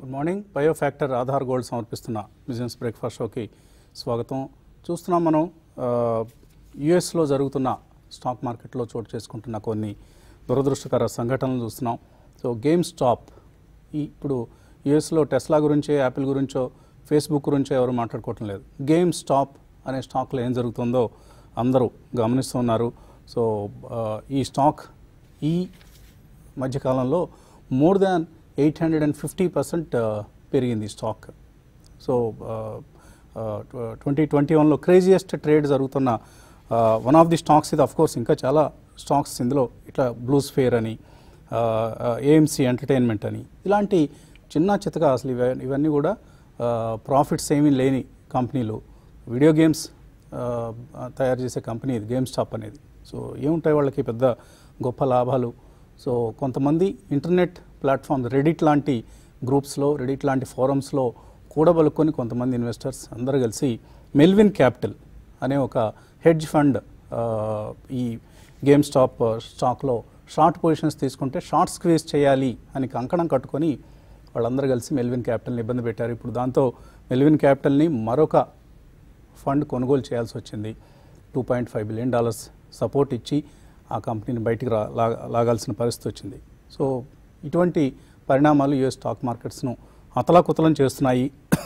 Good morning bio factor Aadhaar gold సమర్పిస్తున్న business breakfast షోకి స్వాగతం చూస్తున్నాం మనం యుఎస్లో జరుగుతున్న స్టాక్ మార్కెట్లో చోటు చేసుకుంటున్న కొన్ని దురదృష్టకర సంఘటనలు చూస్తున్నాం సో గేమ్ స్టాప్ ఈ ఇప్పుడు యుఎస్లో టెస్లా గురించో యాపిల్ గురించో ఫేస్బుక్ గురించో ఎవరు మాట్లాడుకోవటం లేదు గేమ్ స్టాప్ అనే స్టాక్లో ఏం జరుగుతుందో అందరూ గమనిస్తున్నారు సో ఆ, ఈ స్టాక్ ఈ మధ్యకాలంలో more than eight hundred and fifty percent పెరిగింది స్టాక్ సో ట్వంటీ ట్వంటీ వన్లో క్రేజియస్ట్ ట్రేడ్ జరుగుతున్న వన్ ఆఫ్ ది స్టాక్స్ ఇది కోర్స్ ఇంకా చాలా స్టాక్స్ ఇందులో ఇట్లా బ్లూస్ ఫేర్ అని ఏఎంసీ ఎంటర్టైన్మెంట్ అని ఇలాంటి చిన్న చితగా అసలు ఇవ ఇవన్నీ కూడా ప్రాఫిట్స్ ఏమీ లేని కంపెనీలు వీడియో గేమ్స్ ఆ, తయారు చేసే కంపెనీ ఇది గేమ్ స్టాప్ అనేది సో ఏముంటాయి వాళ్ళకి పెద్ద గొప్ప లాభాలు సో కొంతమంది ఇంటర్నెట్ ప్లాట్ఫామ్ రెడిట్ లాంటి గ్రూప్స్లో రెడిట్ లాంటి ఫోరమ్స్లో కూడబలుకొని కొంతమంది ఇన్వెస్టర్స్ అందరూ కలిసి మెల్విన్ క్యాపిటల్ అనే ఒక హెడ్జ్ ఫండ్ ఆ, ఈ గేమ్ స్టాప్ స్టాక్లో షార్ట్ పొజిషన్స్ తీసుకుంటే షార్ట్ స్క్వీజ్ చేయాలి అని కంకణం కట్టుకొని వాళ్ళందరూ కలిసి మెల్విన్ క్యాపిటల్ని ఇబ్బంది పెట్టారు ఇప్పుడు దాంతో మెల్విన్ క్యాపిటల్ని మరొక ఫండ్ కొనుగోలు చేయాల్సి వచ్చింది two point five billion dollars support ఇచ్చి ఆ కంపెనీని బయటికి రా లా- లాగాల్సిన పరిస్థితి వచ్చింది సో ఇటువంటి పరిణామాలు యుఎస్ స్టాక్ మార్కెట్స్ను అతలాకుతలం చేస్తున్నాయి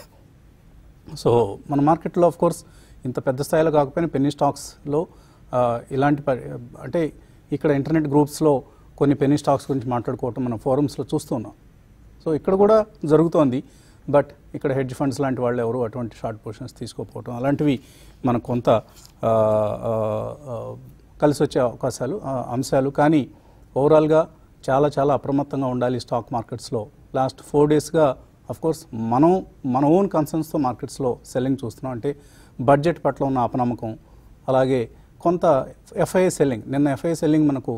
సో మన మార్కెట్లో ఆఫ్ కోర్స్ ఇంత పెద్ద స్థాయిలో కాకపోయినా పెన్నీ స్టాక్స్లో ఆ, ఇలాంటి పరి అంటే ఇక్కడ ఇంటర్నెట్ గ్రూప్స్లో కొన్ని పెన్నీ స్టాక్స్ గురించి మాట్లాడుకోవటం మనం ఫోరమ్స్లో చూస్తూ ఉన్నాం సో ఇక్కడ కూడా జరుగుతోంది బట్ ఇక్కడ హెడ్జ్ ఫండ్స్ లాంటి వాళ్ళు ఎవరు అటువంటి షార్ట్ పొజిషన్స్ తీసుకోకపోవటం అలాంటివి మనకు కొంత ఆ, ఆ, ఆ, కలిసి వచ్చే అవకాశాలు ఆ, అంశాలు కానీ ఓవరాల్గా చాలా చాలా అప్రమత్తంగా ఉండాలి స్టాక్ మార్కెట్స్లో లాస్ట్ ఫోర్ డేస్గా కోర్స్ మనం మన ఓన్ కన్సర్న్స్తో మార్కెట్స్లో సెల్లింగ్ చూస్తున్నాం అంటే బడ్జెట్ పట్ల ఉన్న అపనమ్మకం అలాగే కొంత ఎఫ్ఐఐ సెల్లింగ్ నిన్న ఎఫ్ఐఐ సెల్లింగ్ మనకు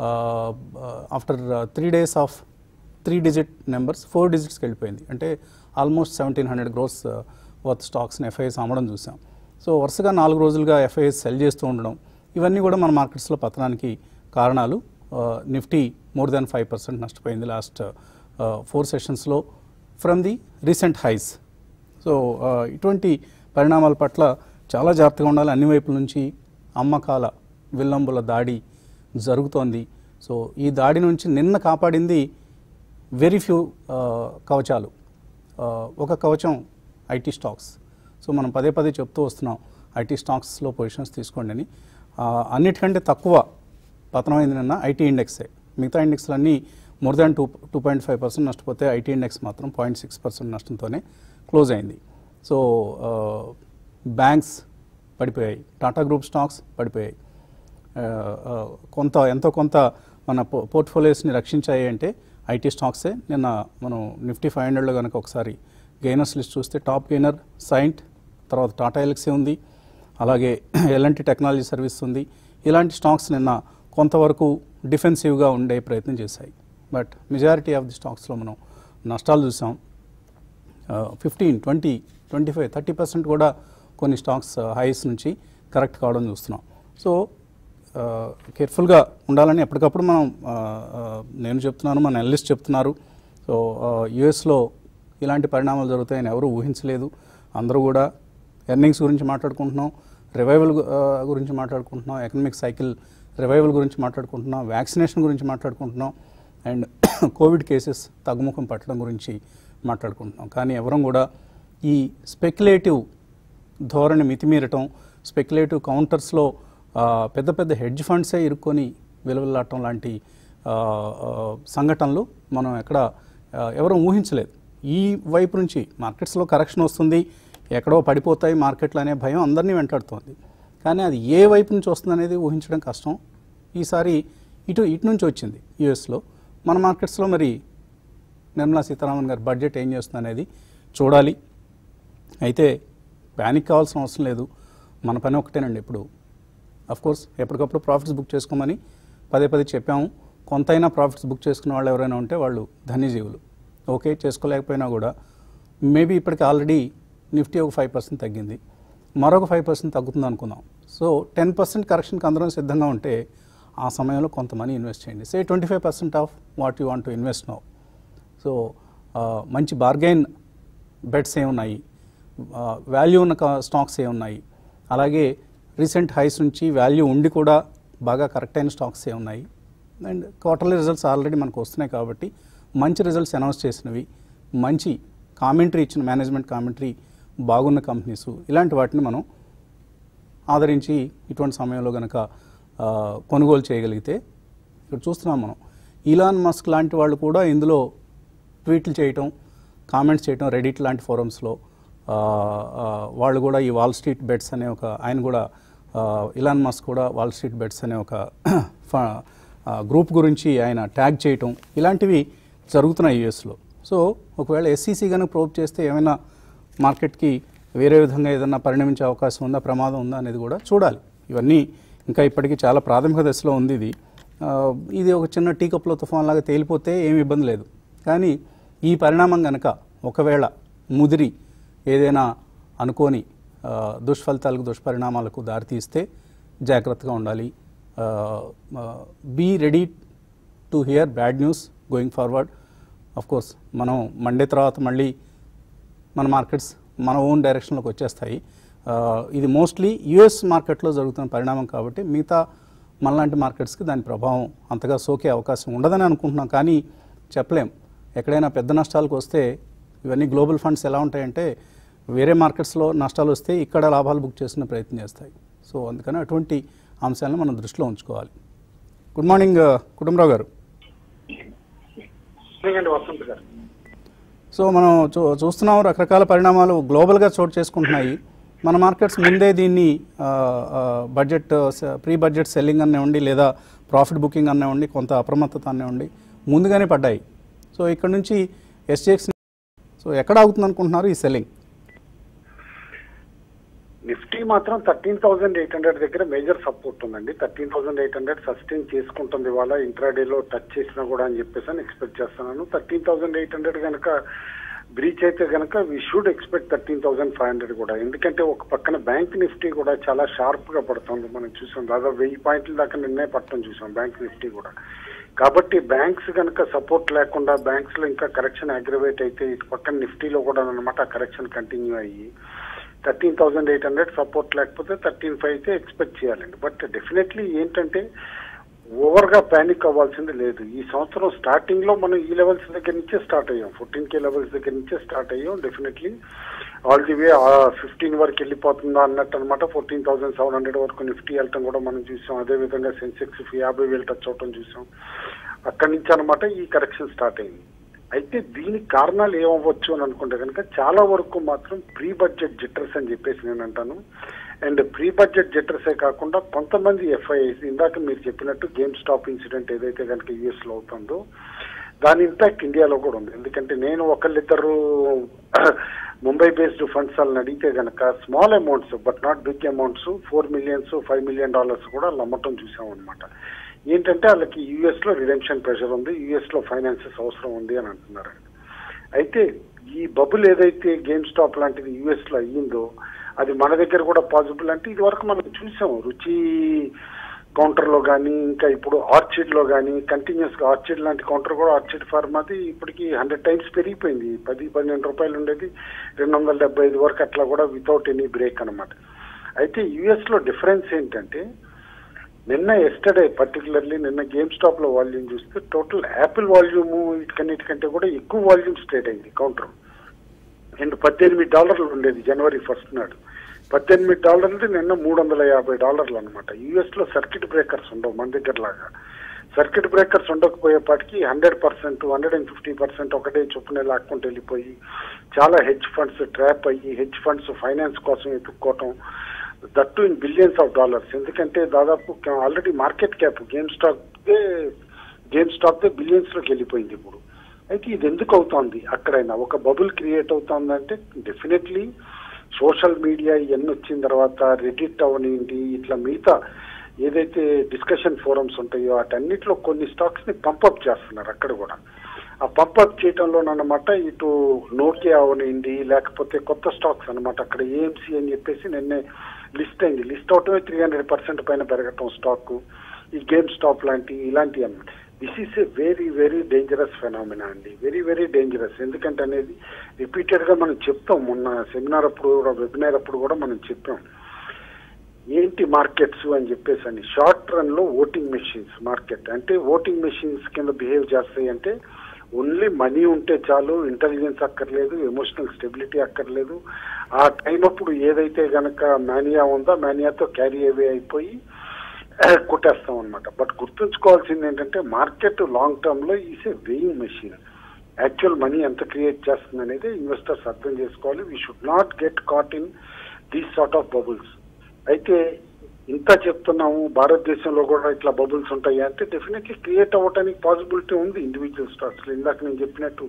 after three days of three digit numbers four డిజిట్స్కి వెళ్ళిపోయింది అంటే almost seventeen hundred gross worth స్టాక్స్ని ఎఫ్ఐఎస్ అమ్మడం చూసాం సో వరుసగా నాలుగు రోజులుగా ఎఫ్ఐఎస్ సెల్ చేస్తూ ఉండడం ఇవన్నీ కూడా మన మార్కెట్స్లో పతనానికి కారణాలు Nifty more than five percent నష్టపోయింది లాస్ట్ ఫోర్ సెషన్స్లో from the recent highs so ఆ, ఇటువంటి పరిణామాల పట్ల చాలా జాగ్రత్తగా ఉండాలి అన్ని వైపుల నుంచి అమ్మకాల విల్లంబుల దాడి జరుగుతోంది సో ఈ దాడి నుంచి నిన్న కాపాడింది వెరీ ఫ్యూ కవచాలు ఆ, ఒక కవచం ఐటీ స్టాక్స్ సో మనం పదే పదే చెప్తూ వస్తున్నాం ఐటీ స్టాక్స్లో పొజిషన్స్ తీసుకోండి అని ఆ, అన్నిటికంటే తక్కువ పతనమైంది నిన్న ఐటీ ఇండెక్సే మిగతా ఇండెక్స్లన్నీ more than two two point five percent నష్టపోతే ఐటీ ఇండెక్స్ మాత్రం పాయింట్ సిక్స్ పర్సెంట్ నష్టంతోనే క్లోజ్ అయింది సో బ్యాంక్స్ పడిపోయాయి టాటా గ్రూప్ స్టాక్స్ పడిపోయాయి ఆ, ఆ, కొంత ఎంతో కొంత మన పో పోర్ట్ఫోలియోస్ని రక్షించాయి అంటే ఐటీ స్టాక్సే నిన్న మనం నిఫ్టీ ఫైవ్ హండ్రెడ్లో కనుక ఒకసారి గెయినర్స్ లిస్ట్ చూస్తే టాప్ గెయినర్ సైంట్ తర్వాత టాటా ఎలక్సీ ఉంది అలాగే ఎల్ఎన్టీ టెక్నాలజీ సర్వీస్ ఉంది ఇలాంటి స్టాక్స్ నిన్న కొంతవరకు డిఫెన్సివ్గా ఉండే ప్రయత్నం చేశాయి బట్ మెజారిటీ ఆఫ్ ది స్టాక్స్లో మనం నష్టాలు చూసాం fifteen twenty twenty five thirty percent కూడా కొన్ని స్టాక్స్ హైస్ నుంచి కరెక్ట్ కావడం చూస్తున్నాం సో కేర్ఫుల్గా ఉండాలని ఎప్పటికప్పుడు మనం ఆ, ఆ, నేను చెప్తున్నాను మన అనలిస్ట్ చెప్తున్నారు సో యుఎస్లో ఇలాంటి పరిణామాలు జరుగుతాయని ఎవరు ఊహించలేదు అందరూ కూడా ఎర్నింగ్స్ గురించి మాట్లాడుకుంటున్నాం రివైవల్ గురించి మాట్లాడుకుంటున్నాం ఎకనామిక్ సైకిల్ రివైవల్ గురించి మాట్లాడుకుంటున్నాం వ్యాక్సినేషన్ గురించి మాట్లాడుకుంటున్నాం అండ్ కోవిడ్ కేసెస్ తగ్గుముఖం పట్టడం గురించి మాట్లాడుకుంటున్నాం కానీ ఎవరం కూడా ఈ స్పెక్యులేటివ్ ధోరణి మితిమీరటం స్పెక్యులేటివ్ కౌంటర్స్లో ఆ, పెద్ద పెద్ద హెడ్జ్ ఫండ్సే ఇరుక్కొని విలువలాడటం లాంటి ఆ, ఆ, సంఘటనలు మనం ఎక్కడ ఆ, ఎవరూ ఊహించలేదు ఈ వైపు నుంచి మార్కెట్స్లో కరెక్షన్ వస్తుంది ఎక్కడో పడిపోతాయి మార్కెట్లు అనే భయం అందరినీ వెంటాడుతోంది కానీ అది ఏ వైపు నుంచి వస్తుంది అనేది ఊహించడం కష్టం ఈసారి ఇటు ఇటు నుంచి వచ్చింది యుఎస్లో మన మార్కెట్స్లో మరి నిర్మలా సీతారామన్ గారి బడ్జెట్ ఏం చేస్తుంది అనేది చూడాలి అయితే ప్యానిక్ కావాల్సిన అవసరం లేదు మన పని ఒకటేనండి ఇప్పుడు అఫ్ కోర్స్ ఎప్పటికప్పుడు ప్రాఫిట్స్ బుక్ చేసుకోమని పదే పదే చెప్పాము కొంతైనా ప్రాఫిట్స్ బుక్ చేసుకున్న వాళ్ళు ఎవరైనా ఉంటే వాళ్ళు ధన్యజీవులు ఓకే చేసుకోలేకపోయినా కూడా మేబీ ఇప్పటికి ఆల్రెడీ నిఫ్టీ ఒక ఫైవ్ పర్సెంట్ తగ్గింది మరొక ఫైవ్ పర్సెంట్ తగ్గుతుంది అనుకుందాం సో టెన్ పర్సెంట్ కరెక్షన్కి అందరం సిద్ధంగా ఉంటే ఆ సమయంలో కొంత మనీ ఇన్వెస్ట్ చేయండి say twenty five percent of what you want to invest now so ఆ, మంచి బార్గైన్ బెట్స్ ఏమున్నాయి వాల్యూ ఉన్న స్టాక్స్ ఏమున్నాయి అలాగే రీసెంట్ హైస్ నుంచి వాల్యూ ఉండి కూడా బాగా కరెక్ట్ అయిన స్టాక్స్ ఏమున్నాయి అండ్ క్వార్టర్లీ రిజల్ట్స్ ఆల్రెడీ మనకు వస్తున్నాయి కాబట్టి మంచి రిజల్ట్స్ అనౌన్స్ చేసినవి మంచి కామెంటరీ ఇచ్చిన మేనేజ్మెంట్ కామెంటరీ బాగున్న కంపెనీస్ ఇలాంటి వాటిని మనం ఆదరించి ఇటువంటి సమయంలో కనుక కొనుగోలు చేయగలిగితే ఇక్కడ చూస్తున్నాం మనం ఈలాన్ మస్క్ లాంటి వాళ్ళు కూడా ఇందులో ట్వీట్లు చేయటం కామెంట్స్ చేయటం రెడిట్ లాంటి ఫోరమ్స్లో వాళ్ళు కూడా ఈ వాల్ స్ట్రీట్ బెట్స్ అనే ఒక ఆయన కూడా ఆ, ఇలాన్ మస్క్ కూడా వాల్ స్ట్రీట్ బెట్స్ అనే ఒక ఫ- ఆ, గ్రూప్ గురించి ఆయన ట్యాగ్ చేయటం ఇలాంటివి జరుగుతున్నాయి యూఎస్లో సో ఒకవేళ ఎస్సీసీ కనుక ప్రోబ్ చేస్తే ఏమైనా మార్కెట్కి వేరే విధంగా ఏదైనా పరిణమించే అవకాశం ఉందా ప్రమాదం ఉందా అనేది కూడా చూడాలి ఇవన్నీ ఇంకా ఇప్పటికీ చాలా ప్రాథమిక దశలో ఉంది ఇది ఆ, ఇది ఒక చిన్న టీ కప్లో తుఫాన్ లాగా తేలిపోతే ఏమి ఇబ్బంది లేదు కానీ ఈ పరిణామం కనుక ఒకవేళ ముదిరి ఏదైనా అనుకోని ఆ, దుష్ఫలితాలకు దుష్పరిణామాలకు దారితీస్తే జాగ్రత్తగా ఉండాలి be ready to hear bad news going forward of course మనం మండే తర్వాత మళ్ళీ మన మార్కెట్స్ మన ఓన్ డైరెక్షన్లోకి వచ్చేస్తాయి ఆ, ఇది మోస్ట్లీ యుఎస్ మార్కెట్లో జరుగుతున్న పరిణామం కాబట్టి మిగతా మనలాంటి మార్కెట్స్కి దాని ప్రభావం అంతగా సోకే అవకాశం ఉండదని అనుకుంటున్నాం కానీ చెప్పలేం ఎక్కడైనా పెద్ద నష్టాలకు వస్తే ఇవన్నీ గ్లోబల్ ఫండ్స్ ఎలా ఉంటాయంటే వేరే మార్కెట్స్లో నష్టాలు వస్తే ఇక్కడ లాభాలు బుక్ చేసిన ప్రయత్నం చేస్తాయి సో అందుకని అటువంటి అంశాలను మనం దృష్టిలో ఉంచుకోవాలి గుడ్ మార్నింగ్ కుటుంబరావు గారు అండి వసంత్ గారు సో మనం చూ చూస్తున్నాం రకరకాల పరిణామాలు గ్లోబల్గా చోటు చేసుకుంటున్నాయి మన మార్కెట్స్ ముందే దీన్ని ఆ, ఆ, బడ్జెట్ స- ప్రీ బడ్జెట్ సెల్లింగ్ అనివ్వండి లేదా ప్రాఫిట్ బుకింగ్ అనివ్వండి కొంత అప్రమత్తత అనివ్వండి ముందుగానే పడ్డాయి సో ఇక్కడ నుంచి ఎస్జెక్స్ సో ఎక్కడ ఆగుతుంది అనుకుంటున్నారు ఈ సెల్లింగ్ నిఫ్టీ మాత్రం థర్టీన్ థౌసండ్ ఎయిట్ హండ్రెడ్ దగ్గర మేజర్ సపోర్ట్ ఉందండి thirteen thousand eight hundred sustain చేసుకుంటుంది ఇవాళ ఇంట్రాడేలో టచ్ చేసినా కూడా అని చెప్పేసి అని ఎక్స్పెక్ట్ చేస్తున్నాను థర్టీన్ థౌసండ్ ఎయిట్ హండ్రెడ్ కనుక బ్రీచ్ అయితే కనుక we should expect thirteen thousand five hundred కూడా ఎందుకంటే ఒక పక్కన బ్యాంక్ నిఫ్టీ కూడా చాలా షార్ప్ గా పడుతుంది మనం చూసాం దాదాపు వెయ్యి పాయింట్ల దాకా నిన్నే పట్టడం చూసాం బ్యాంక్ నిఫ్టీ కూడా కాబట్టి బ్యాంక్స్ కనుక సపోర్ట్ లేకుండా బ్యాంక్స్ లో ఇంకా కరెక్షన్ అగ్రివేట్ అయితే ఇటు పక్కన నిఫ్టీలో కూడా అనమాట కరెక్షన్ కంటిన్యూ అయ్యి thirteen thousand eight hundred support లేకపోతే థర్టీన్ ఫైవ్ అయితే ఎక్స్పెక్ట్ చేయాలండి బట్ డెఫినెట్లీ ఏంటంటే ఓవర్ గా పానిక్ అవ్వాల్సింది లేదు ఈ సంవత్సరం స్టార్టింగ్ లో మనం ఈ లెవెల్స్ దగ్గర నుంచే స్టార్ట్ అయ్యాం ఫోర్టీన్ కే లెవెల్స్ దగ్గర నుంచే స్టార్ట్ అయ్యాం definitely all the way fifteen వరకు వెళ్ళిపోతుందా అన్నట్టు అనమాట ఫోర్టీన్ థౌసండ్ సెవెన్ హండ్రెడ్ వరకు నిఫ్టీ వెళ్ళటం కూడా మనం చూసాం అదే విధంగా సెన్సెక్స్ యాభై వేలు టచ్ అవటం చూసాం అక్కడి నుంచి అనమాట ఈ కరెక్షన్ స్టార్ట్ అయింది అయితే దీనికి కారణాలు ఏమవ్వచ్చు అని అనుకుంటే కనుక చాలా వరకు మాత్రం ప్రీ బడ్జెట్ జిట్టర్స్ అని చెప్పేసి నేను అంటాను అండ్ ప్రీ బడ్జెట్ జిట్టర్సే కాకుండా కొంతమంది ఎఫ్ఐఐస్ ఇందాక మీరు చెప్పినట్టు గేమ్ స్టాప్ ఇన్సిడెంట్ ఏదైతే కనుక యుఎస్ లో అవుతుందో దాని ఇంపాక్ట్ ఇండియాలో కూడా ఉంది ఎందుకంటే నేను ఒకళ్ళిద్దరు ముంబై బేస్డ్ ఫండ్స్ వాళ్ళని అడిగితే కనుక small amounts but not big amounts four millions five million dollars కూడా వాళ్ళు అమ్మటం చూసాం అనమాట ఏంటంటే వాళ్ళకి యుఎస్ లో రిడెంప్షన్ ప్రెషర్ ఉంది యుఎస్ లో ఫైనాన్సెస్ అవసరం ఉంది అని అంటున్నారు అయితే ఈ బబుల్ ఏదైతే గేమ్ స్టాప్ లాంటిది యుఎస్ లో అయ్యిందో అది మన దగ్గర కూడా పాసిబుల్ అంటే ఇది వరకు మనం చూసాం రుచి కౌంటర్ లో కానీ ఇంకా ఇప్పుడు ఆర్చిడ్ లో కానీ కంటిన్యూస్ గా ఆర్చిడ్ లాంటి కౌంటర్ కూడా ఆర్చిడ్ ఫార్మాది ఇప్పటికి హండ్రెడ్ టైమ్స్ పెరిగిపోయింది పది పన్నెండు రూపాయలు ఉండేది రెండు వందల డెబ్బై ఐదు వరకు అట్లా కూడా వితౌట్ ఎనీ బ్రేక్ అన్నమాట అయితే యుఎస్ లో డిఫరెన్స్ ఏంటంటే నిన్న ఎస్టర్డే పర్టికులర్లీ నిన్న గేమ్ స్టాప్ లో వాల్యూమ్ చూస్తే టోటల్ యాపిల్ వాల్యూమ్ ఇటుకన్నిటికంటే కూడా ఎక్కువ వాల్యూమ్ స్ట్రేట్ అయింది కౌంటర్ అండ్ పద్దెనిమిది డాలర్లు ఉండేది జనవరి ఫస్ట్ నాడు పద్దెనిమిది డాలర్లు నిన్న మూడు వందల యాభై డాలర్లు అనమాట యుఎస్ లో సర్క్యూట్ బ్రేకర్స్ ఉండవు మన దగ్గర లాగా సర్క్యూట్ బ్రేకర్స్ ఉండకపోయేపాటికి hundred percent hundred and fifty percent ఒకటే చొప్పున లాక్కుంటూ వెళ్ళిపోయి చాలా హెడ్జ్ ఫండ్స్ ట్రాప్ అయ్యి హెడ్జ్ ఫండ్స్ ఫైనాన్స్ కోసం ఎత్తుక్కోవటం that in billions of dollars ఎందుకంటే దాదాపు already market cap GameStop GameStop billions లోకి వెళ్ళిపోయింది ఇప్పుడు అయితే ఇది ఎందుకు అవుతోంది అక్కడైనా ఒక బబుల్ క్రియేట్ అవుతోందంటే డెఫినెట్లీ సోషల్ మీడియా ఇవన్నీ వచ్చిన తర్వాత రెడిట్ అవనివ్వండి ఇట్లా మిగతా ఏదైతే డిస్కషన్ ఫోరమ్స్ ఉంటాయో వాటన్నిటిలో కొన్ని స్టాక్స్ ని పంపప్ చేస్తున్నారు అక్కడ కూడా ఆ పంపప్ చేయడంలోనమాట ఇటు నోకియా అవనివ్వండి లేకపోతే కొత్త స్టాక్స్ అన్నమాట అక్కడ ఏఎంసీ అని చెప్పేసి నిన్నే లిస్ట్ అయింది లిస్ట్ అవటమే త్రీ హండ్రెడ్ పర్సెంట్ పైన పెరగటం స్టాక్ ఈ గేమ్ స్టాప్ లాంటి ఇలాంటివి అన్నమాట this is a very very dangerous phenomena అండి వెరీ వెరీ డేంజరస్ ఎందుకంటే అనేది రిపీటెడ్ గా మనం చెప్తాం మొన్న సెమినార్ అప్పుడు కూడా వెబినార్ అప్పుడు కూడా మనం చెప్పాం ఏంటి మార్కెట్స్ అని చెప్పేసి అని షార్ట్ రన్ లో ఓటింగ్ మెషిన్స్ మార్కెట్ అంటే ఓటింగ్ మెషిన్స్ కింద బిహేవ్ చేస్తాయి అంటే ఓన్లీ మనీ ఉంటే చాలు ఇంటెలిజెన్స్ అక్కర్లేదు ఎమోషనల్ స్టెబిలిటీ అక్కర్లేదు ఆ టైం అప్పుడు ఏదైతే గనక మేనియా ఉందో మేనియాతో క్యారీ అవే అయిపోయి కొట్టేస్తాం అనమాట బట్ గుర్తుంచుకోవాల్సింది ఏంటంటే మార్కెట్ లాంగ్ టర్మ్ లో is a weighing machine actual money ఎంత క్రియేట్ చేస్తుంది అనేది ఇన్వెస్టర్స్ అర్థం చేసుకోవాలి we should not get caught in these sort of bubbles అయితే ఇంత చెప్తున్నాము భారతదేశంలో కూడా ఇట్లా బబుల్స్ ఉంటాయి అంటే డెఫినెట్లీ క్రియేట్ అవ్వడానికి పాసిబిలిటీ ఉంది ఇండివిజువల్ స్టాక్స్ ఇందాక నేను చెప్పినట్టు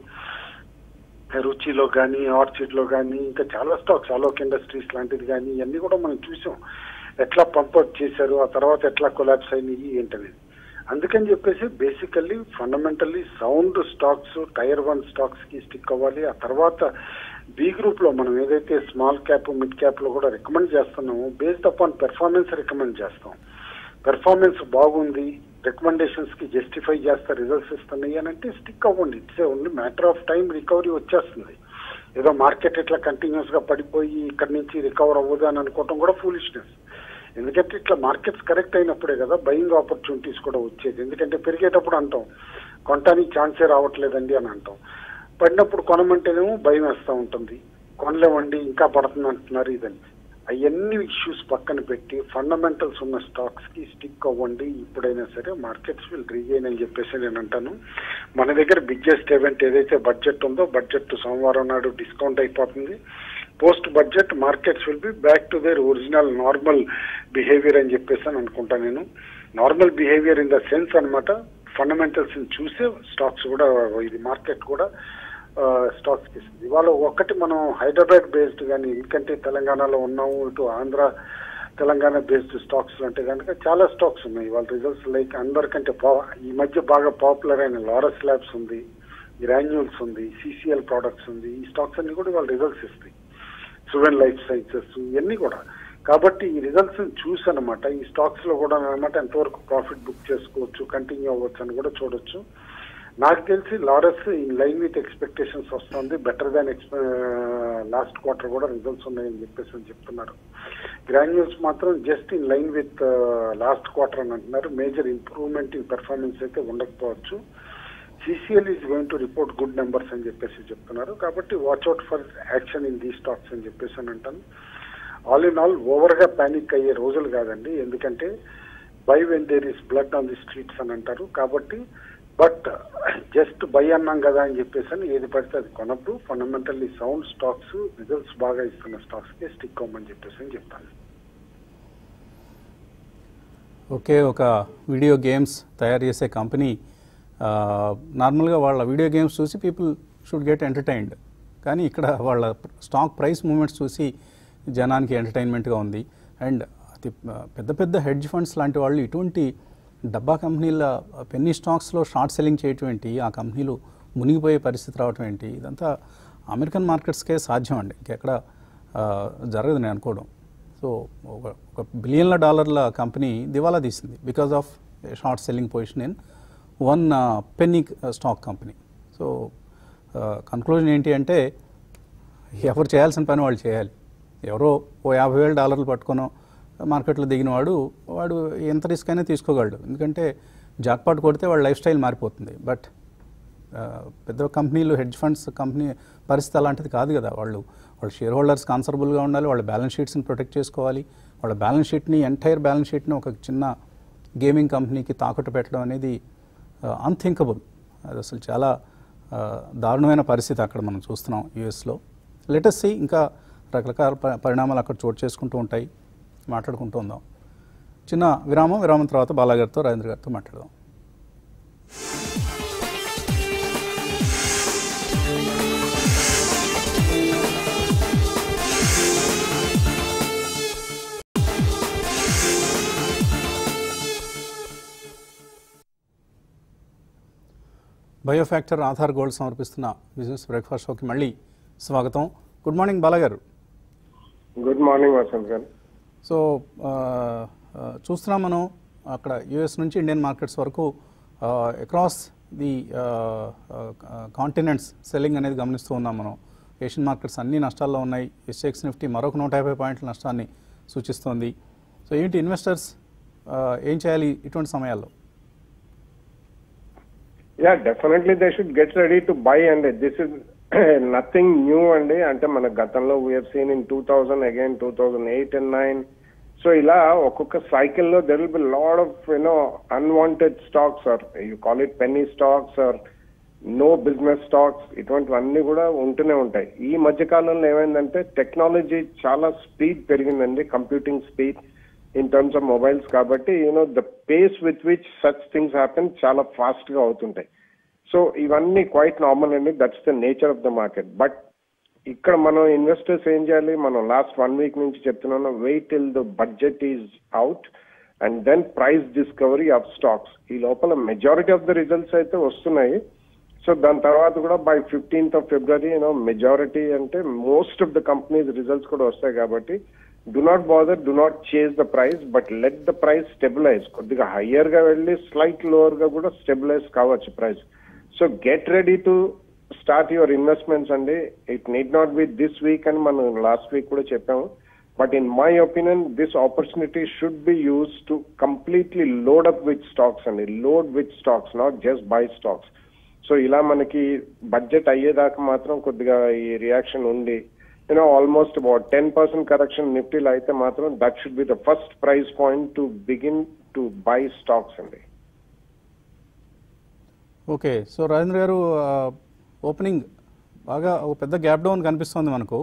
రుచిలో కానీ ఆర్చిడ్ లో కానీ ఇంకా చాలా స్టాక్స్ అలోక్ ఇండస్ట్రీస్ లాంటిది కానీ ఇవన్నీ కూడా మనం చూసాం ఎట్లా పంపౌట్ చేశారు ఆ తర్వాత ఎట్లా కొలాబ్స్ అయినాయి ఏంటనేది అందుకని చెప్పేసి basically fundamentally sound stocks tier one stocks కి స్టిక్ అవ్వాలి ఆ తర్వాత బి గ్రూప్ లో మనం ఏదైతే స్మాల్ క్యాప్ మిడ్ క్యాప్ లో కూడా రికమెండ్ చేస్తున్నామో బేస్డ్ అపాన్ పెర్ఫార్మెన్స్ రికమెండ్ చేస్తాం పెర్ఫార్మెన్స్ బాగుంది రికమెండేషన్స్ కి జస్టిఫై చేస్తా రిజల్ట్స్ ఇస్తున్నాయి అని అంటే స్టిక్ అవ్వండి it's only matter of time recovery వచ్చేస్తుంది ఏదో మార్కెట్ ఇట్లా కంటిన్యూస్ గా పడిపోయి ఇక్కడ నుంచి రికవర్ అవ్వదు అని అనుకోవటం కూడా ఫూలిష్నెస్ ఎందుకంటే ఇట్లా మార్కెట్స్ కరెక్ట్ అయినప్పుడే కదా బయింగ్ ఆపర్చునిటీస్ కూడా వచ్చేది ఎందుకంటే పెరిగేటప్పుడు అంటాం కొనటానికి ఛాన్సే రావట్లేదండి అని అంటాం పడినప్పుడు కొనమంటేనేమో భయం వేస్తూ ఉంటుంది కొనలేమండి ఇంకా పడుతుంది అంటున్నారు ఇదని అవన్నీ ఇష్యూస్ పక్కన పెట్టి ఫండమెంటల్స్ ఉన్న స్టాక్స్ కి స్టిక్ అవ్వండి ఇప్పుడైనా సరే మార్కెట్స్ విల్ రీగైన్ అని చెప్పేసి నేను అంటాను మన దగ్గర బిగ్గెస్ట్ ఈవెంట్ ఏదైతే బడ్జెట్ ఉందో బడ్జెట్ సోమవారం నాడు డిస్కౌంట్ అయిపోతుంది post budget markets will be back to their original normal behaviour అని చెప్పేసి అని అనుకుంటా నేను normal behaviour in the sense అనమాట ఫండమెంటల్స్ చూసే స్టాక్స్ కూడా ఇది మార్కెట్ కూడా స్టాక్స్ ఇస్తుంది ఇవాళ ఒక్కటి మనం హైదరాబాద్ బేస్డ్ కానీ ఎందుకంటే తెలంగాణలో ఉన్నాము ఇటు ఆంధ్ర తెలంగాణ బేస్డ్ స్టాక్స్ అంటే కనుక చాలా స్టాక్స్ ఉన్నాయి ఇవాళ రిజల్ట్స్ లైక్ అందరికంటే ఈ మధ్య బాగా పాపులర్ అయిన లారస్ ల్యాబ్స్ ఉంది గ్రాన్యూల్స్ ఉంది సిసిఎల్ ప్రొడక్ట్స్ ఉంది ఈ స్టాక్స్ అన్ని కూడా ఇవాళ రిజల్ట్స్ ఇస్తాయి సువెన్ లైఫ్ సైన్సెస్ ఇవన్నీ కూడా కాబట్టి ఈ రిజల్ట్స్ చూసి అనమాట ఈ స్టాక్స్ లో కూడా అనమాట ఎంతవరకు ప్రాఫిట్ బుక్ చేసుకోవచ్చు కంటిన్యూ అవ్వచ్చు అని కూడా చూడొచ్చు నాకు తెలిసి Laurus in line with expectations వస్తుంది బెటర్ దాన్ లాస్ట్ క్వార్టర్ కూడా రిజల్ట్స్ ఉన్నాయని చెప్పేసి అని చెప్తున్నారు గ్రాన్యూల్స్ మాత్రం just in line with last quarter అని అంటున్నారు మేజర్ ఇంప్రూవ్మెంట్ ఇన్ పెర్ఫార్మెన్స్ అయితే ఉండకపోవచ్చు CCL is going to report good numbers అని చెప్పేసి చెప్తున్నారు కాబట్టి watch out for action in the stocks అని చెప్పేసి అని అంటాను ఆల్ ఇన్ ఆల్ ఓవర్ గా పానిక్ అయ్యే రోజులు కాదండి ఎందుకంటే buy when there is blood on the streets అని అంటారు కాబట్టి బట్ జస్ట్ బై అన్నాం కదా అని చెప్పేసి అని ఏది పడితే అది కొనద్దు ఫండమెంటల్లీ సౌండ్ స్టాక్స్ రిజల్ట్స్ బాగా ఇస్తున్న స్టాక్స్ కి స్టిక్ అవ్వమని చెప్పేసి అని చెప్తాను ఓకే ఒక వీడియో గేమ్స్ తయారు చేసే కంపెనీ నార్మల్గా వాళ్ళ వీడియో గేమ్స్ చూసి పీపుల్ షుడ్ గెట్ ఎంటర్టైన్డ్ కానీ ఇక్కడ వాళ్ళ స్టాక్ ప్రైస్ మూమెంట్స్ చూసి జనానికి ఎంటర్టైన్మెంట్గా ఉంది అండ్ అతి పెద్ద పెద్ద హెడ్జ్ ఫండ్స్ లాంటి వాళ్ళు ఇటువంటి డబ్బా కంపెనీల పెన్నీ స్టాక్స్లో షార్ట్ సెల్లింగ్ చేయటం ఏంటి ఆ కంపెనీలు మునిగిపోయే పరిస్థితి రావటం ఏంటి ఇదంతా అమెరికన్ మార్కెట్స్కే సాధ్యం అండి ఇంకెక్కడ జరగదు నేను అనుకోవడం సో ఒక ఒక బిలియన్ల డాలర్ల కంపెనీ దివాలా తీసింది because of short selling position in one penny stock company so conclusion ఏంటి అంటే ఎవరు చేయాల్సిన పని వాళ్ళు చేయాలి ఎవరో ఓ యాభై వేల డాలర్లు పట్టుకునో మార్కెట్లో దిగిన వాడు వాడు ఎంత రిస్క్ అయినా తీసుకోగలడు ఎందుకంటే జాక్పాట్ కొడితే వాడు లైఫ్ స్టైల్ మారిపోతుంది బట్ పెద్ద కంపెనీలు హెడ్జ్ ఫండ్స్ కంపెనీ పరిస్థితి అలాంటిది కాదు కదా వాళ్ళు వాళ్ళ షేర్ హోల్డర్స్ కాన్సర్బుల్గా ఉండాలి వాళ్ళ బ్యాలెన్స్ షీట్స్ని ప్రొటెక్ట్ చేసుకోవాలి వాళ్ళ బ్యాలెన్స్ షీట్ని ఎంటైర్ బ్యాలెన్స్ షీట్ని ఒక చిన్న గేమింగ్ కంపెనీకి తాకట్టు పెట్టడం అనేది అన్థింకబుల్ అది అసలు చాలా దారుణమైన పరిస్థితి అక్కడ మనం చూస్తున్నాం యూఎస్లో లెటెస్ట్ సి ఇంకా రకరకాల పరిణామాలు అక్కడ చోటు చేసుకుంటూ ఉంటాయి మాట్లాడుకుంటూ ఉందాం చిన్న విరామం విరామం తర్వాత బాలాగారితో రాజేంద్ర గారితో మాట్లాడదాం బయోఫ్యాక్టర్ ఆధార్ గోల్డ్ సమర్పిస్తున్న బిజినెస్ బ్రేక్ఫాస్ట్ షోకి మళ్ళీ స్వాగతం గుడ్ మార్నింగ్ బాలాగారు good morning Vasant garu so చూస్తున్నాం మనం అక్కడ యుఎస్ నుంచి ఇండియన్ మార్కెట్స్ వరకు అక్రాస్ ది కాంటినెంట్స్ సెల్లింగ్ అనేది గమనిస్తూ ఉన్నాం మనం ఏషియన్ మార్కెట్స్ అన్ని నష్టాల్లో ఉన్నాయి ఎస్ఎక్స్ నిఫ్టీ మరొక నూట యాభై పాయింట్ల నష్టాన్ని సూచిస్తోంది సో ఏంటి ఇన్వెస్టర్స్ ఏం చేయాలి ఇటువంటి సమయాల్లో yeah definitely they should get ready to buy అండి దిస్ ఇస్ నథింగ్ న్యూ అండి అంటే మన గతంలో we're seen in two thousand again two thousand eight and nine so ఇలా ఒక్కొక్క సైకిల్లో there will be lot of you know unwanted stocks or you call it penny stocks or no business stocks ఇటువంటివన్నీ కూడా ఉంటూనే ఉంటాయి ఈ మధ్య కాలంలో ఏమైందంటే టెక్నాలజీ చాలా స్పీడ్ పెరిగిందండి computing speed in terms of mobiles కాబట్టి you know the pace with which such things happen చాలా ఫాస్ట్ గా అవుతుంటాయి సో ఇవన్నీ క్వైట్ నార్మల్ అండి that's the nature of the market but ఇక్కడ మనం ఇన్వెస్టర్స్ ఏం చేయాలి మనం లాస్ట్ వన్ వీక్ నుంచి చెప్తున్నాను wait till the budget is out and then price discovery of stocks ఈ లోపల మెజారిటీ ఆఫ్ ద రిజల్ట్స్ అయితే వస్తున్నాయి సో దాని తర్వాత కూడా by fifteenth of February you know majority అంటే most of the companies results కూడా వస్తాయి కాబట్టి do not bother do not chase the price but let the price stabilise కొద్దిగా హయ్యర్ గా వెళ్ళి స్లైట్ లోవర్ గా కూడా స్టెబిలైజ్ కావచ్చు price so get ready to start your investments అండి it need not be this week అని మనం last week కూడా చెప్పాము but in my opinion this opportunity should be use to completely load up with stocks అండి load with stocks not just buy stocks so ఇలా మనకి budget అయ్యేదాకా మాత్రం కొద్దిగా ఈ రియాక్షన్ ఉంది you know almost about ten percent correction నిఫ్టీలో అయితే మాత్రం that should be the first price point to begin to buy stocks అండి okay so Rajendra garu opening బాగా ఒక పెద్ద గ్యాప్ డౌన్ కనిపిస్తోంది మనకు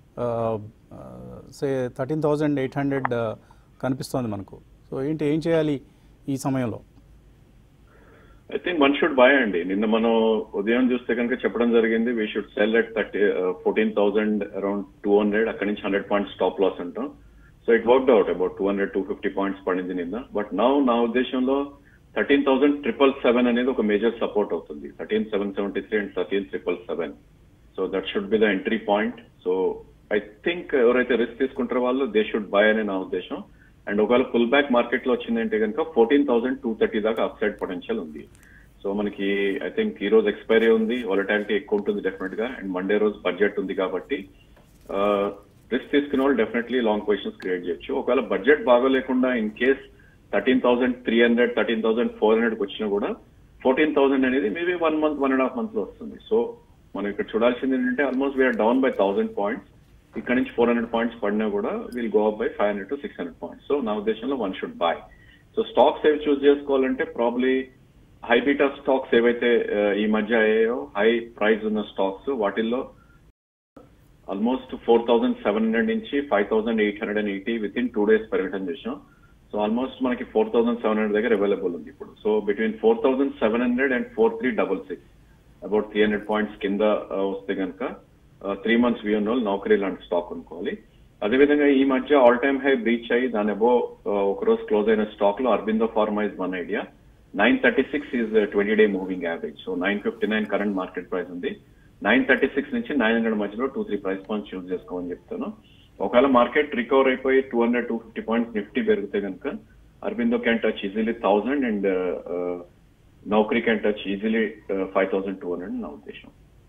say thirteen thousand eight hundred కనిపిస్తోంది మనకు సో ఏంటి ఏం చేయాలి ఈ సమయంలో I think one should buy అండి నిన్న మనం ఉదయం చూస్తే కనుక చెప్పడం జరిగింది we should sell at thirty fourteen thousand around two hundred అక్కడి నుంచి హండ్రెడ్ పాయింట్స్ స్టాప్ లాస్ అంటాం so it worked out about two hundred two fifty points పడింది నిన్న బట్ నౌ నా ఉద్దేశంలో థర్టీన్ థౌసండ్ ట్రిపుల్ సెవెన్ అనేది ఒక మేజర్ సపోర్ట్ అవుతుంది thirteen seven seventy three and thirteen triple seven so that should be the entry point so I think ఎవరైతే risk తీసుకుంటారో వాళ్ళు దే షుడ్ బై అనే నా ఉద్దేశం అండ్ ఒకవేళ పుల్ బ్యాక్ మార్కెట్ లో వచ్చిందంటే కనుక ఫోర్టీన్ థౌసండ్ టూ థర్టీ దాకా అప్ సైడ్ పొటెన్షియల్ ఉంది సో మనకి ఐ థింక్ ఈ రోజు ఎక్స్పైరీ ఉంది వాలటాలిటీ ఎక్కువ ఉంటుంది డెఫినెట్ గా అండ్ మండే రోజు బడ్జెట్ ఉంది కాబట్టి రిస్క్ తీసుకునే వాళ్ళు డెఫినెట్లీ లాంగ్ పొజిషన్స్ క్రియేట్ చేయొచ్చు ఒకవేళ బడ్జెట్ బాగోలేకుండా in case thirteen thousand three hundred thirteen thousand four hundred వచ్చినా కూడా ఫోర్టీన్ థౌసండ్ అనేది maybe one month one and half month లో వస్తుంది సో మనం ఇక్కడ చూడాల్సింది ఏంటంటే almost we're down by thousand points ఇక్కడ నుంచి ఫోర్ హండ్రెడ్ పాయింట్స్ పడినా కూడా will go up by five hundred to six hundred points so నా ఉద్దేశంలో one should buy so stocks ఏవి చూస్ చేసుకోవాలంటే ప్రాబ్లీ హై బీటా స్టాక్స్ ఏవైతే ఈ మధ్య అయ్యాయో హై ప్రైస్ ఉన్న స్టాక్స్ వాటిల్లో almost four thousand seven hundred నుంచి five thousand eight hundred and eighty with in two days పెరగడం చేసాం సో ఆల్మోస్ట్ మనకి ఫోర్ థౌసండ్ సెవెన్ హండ్రెడ్ దగ్గర అవైలబుల్ ఉంది ఇప్పుడు so between four thousand seven hundred and four three double six about three hundred points కింద వస్తే కనుక three months view ఉన్న వాళ్ళు నౌకరీ లాంటి స్టాక్ అనుకోవాలి అదేవిధంగా ఈ మధ్య ఆల్ టైమ్ హై బ్రీచ్ అయ్యి దాని అబో ఒక రోజు క్లోజ్ అయిన స్టాక్ లో Aurobindo pharma is one idea nine thirty six is twenty day moving average so nine fifty nine current market price ఉంది నైన్ థర్టీ సిక్స్ నుంచి నైన్ హండ్రెడ్ మధ్యలో two three price points choose చేసుకోమని చెప్తాను ఒకవేళ market recover అయిపోయి two hundred two fifty points Nifty పెరిగితే కనుక Aurobindo can touch easily thousand and Naukri can touch easily five thousand two hundred నా ఉద్దేశం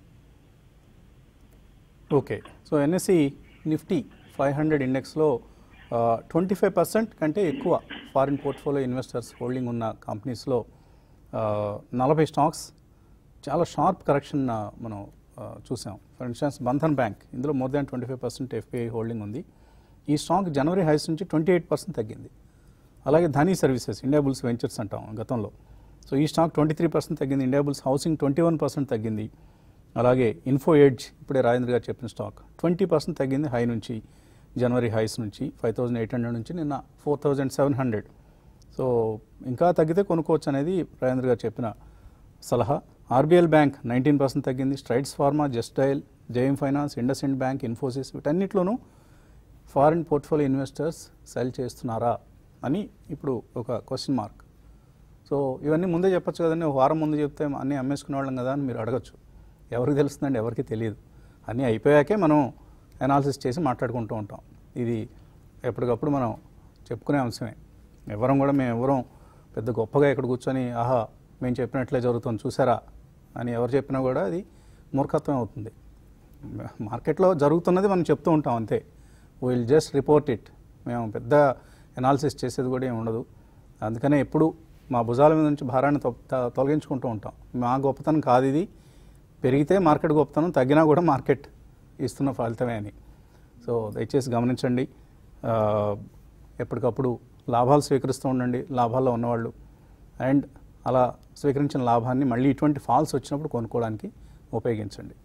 okay so NSC Nifty five hundred ఇండెక్స్లో twenty five percent కంటే ఎక్కువ ఫారిన్ పోర్ట్ఫోలియో ఇన్వెస్టర్స్ హోల్డింగ్ ఉన్న కంపెనీస్లో నలభై స్టాక్స్ చాలా షార్ప్ కరెక్షన్ మనం చూసాం ఫర్ ఇన్స్టెన్స్ బంధన్ బ్యాంక్ ఇందులో more than twenty five percent FPI holding ఉంది ఈ స్టాక్ జనవరి హైస్ నుంచి ట్వంటీ ఎయిట్ పర్సెంట్ తగ్గింది అలాగే ధనీ సర్వీసెస్ ఇండియాబుల్స్ వెంచర్స్ అంటాం గతంలో సో ఈ స్టాక్ ట్వంటీ త్రీ పర్సెంట్ తగ్గింది Indiabulls housing twenty one percent తగ్గింది అలాగే ఇన్ఫో ఎడ్జ్ ఇప్పుడే రాజేంద్ర గారు చెప్పిన స్టాక్ ట్వంటీ పర్సెంట్ తగ్గింది హై నుంచి జనవరి హైస్ నుంచి ఫైవ్ థౌజండ్ ఎయిట్ హండ్రెడ్ నుంచి నిన్న four thousand seven hundred so ఇంకా తగ్గితే కొనుక్కోవచ్చు అనేది రాజేంద్ర గారు చెప్పిన సలహా ఆర్బీఎల్ బ్యాంక్ నైన్టీన్ పర్సెంట్ తగ్గింది Strides pharma Just Dial JM finance IndusInd bank Infosys వీటన్నిటిలోనూ ఫారిన్ పోర్ట్ఫోలియో ఇన్వెస్టర్స్ సెల్ చేస్తున్నారా అని ఇప్పుడు ఒక క్వశ్చన్ మార్క్ సో ఇవన్నీ ముందే చెప్పొచ్చు కదండి ఒక వారం ముందు చెప్తే అన్నీ అమ్మేసుకునే వాళ్ళం కదా అని మీరు అడగచ్చు ఎవరికి తెలుస్తుందండి ఎవరికి తెలియదు అన్నీ అయిపోయాకే మనం అనాలిసిస్ చేసి మాట్లాడుకుంటూ ఉంటాం ఇది ఎప్పటికప్పుడు మనం చెప్పుకునే అంశమే ఎవరం కూడా మేము ఎవరం పెద్ద గొప్పగా ఇక్కడ కూర్చొని ఆహా మేము చెప్పినట్లే జరుగుతుంది చూసారా అని ఎవరు చెప్పినా కూడా అది మూర్ఖత్వం అవుతుంది మార్కెట్లో జరుగుతున్నది మనం చెప్తూ ఉంటాం అంతే విల్ జస్ట్ రిపోర్ట్ ఇట్ మేము పెద్ద ఎనాలిసిస్ చేసేది కూడా ఏమి ఉండదు అందుకనే ఎప్పుడు మా భుజాల మీద నుంచి భారాన్ని తొ- త- తొలగించుకుంటూ ఉంటాం మా గొప్పతనం కాదు ఇది పెరిగితే మార్కెట్ గొప్పతనం తగ్గినా కూడా మార్కెట్ ఇస్తున్న ఫలితమే అని సో దయచేసి గమనించండి ఆ, ఎప్పటికప్పుడు లాభాలు స్వీకరిస్తూ ఉండండి లాభాల్లో ఉన్నవాళ్ళు అండ్ అలా స్వీకరించిన లాభాన్ని మళ్ళీ ఇటువంటి ఫాల్స్ వచ్చినప్పుడు కొనుక్కోవడానికి ఉపయోగించండి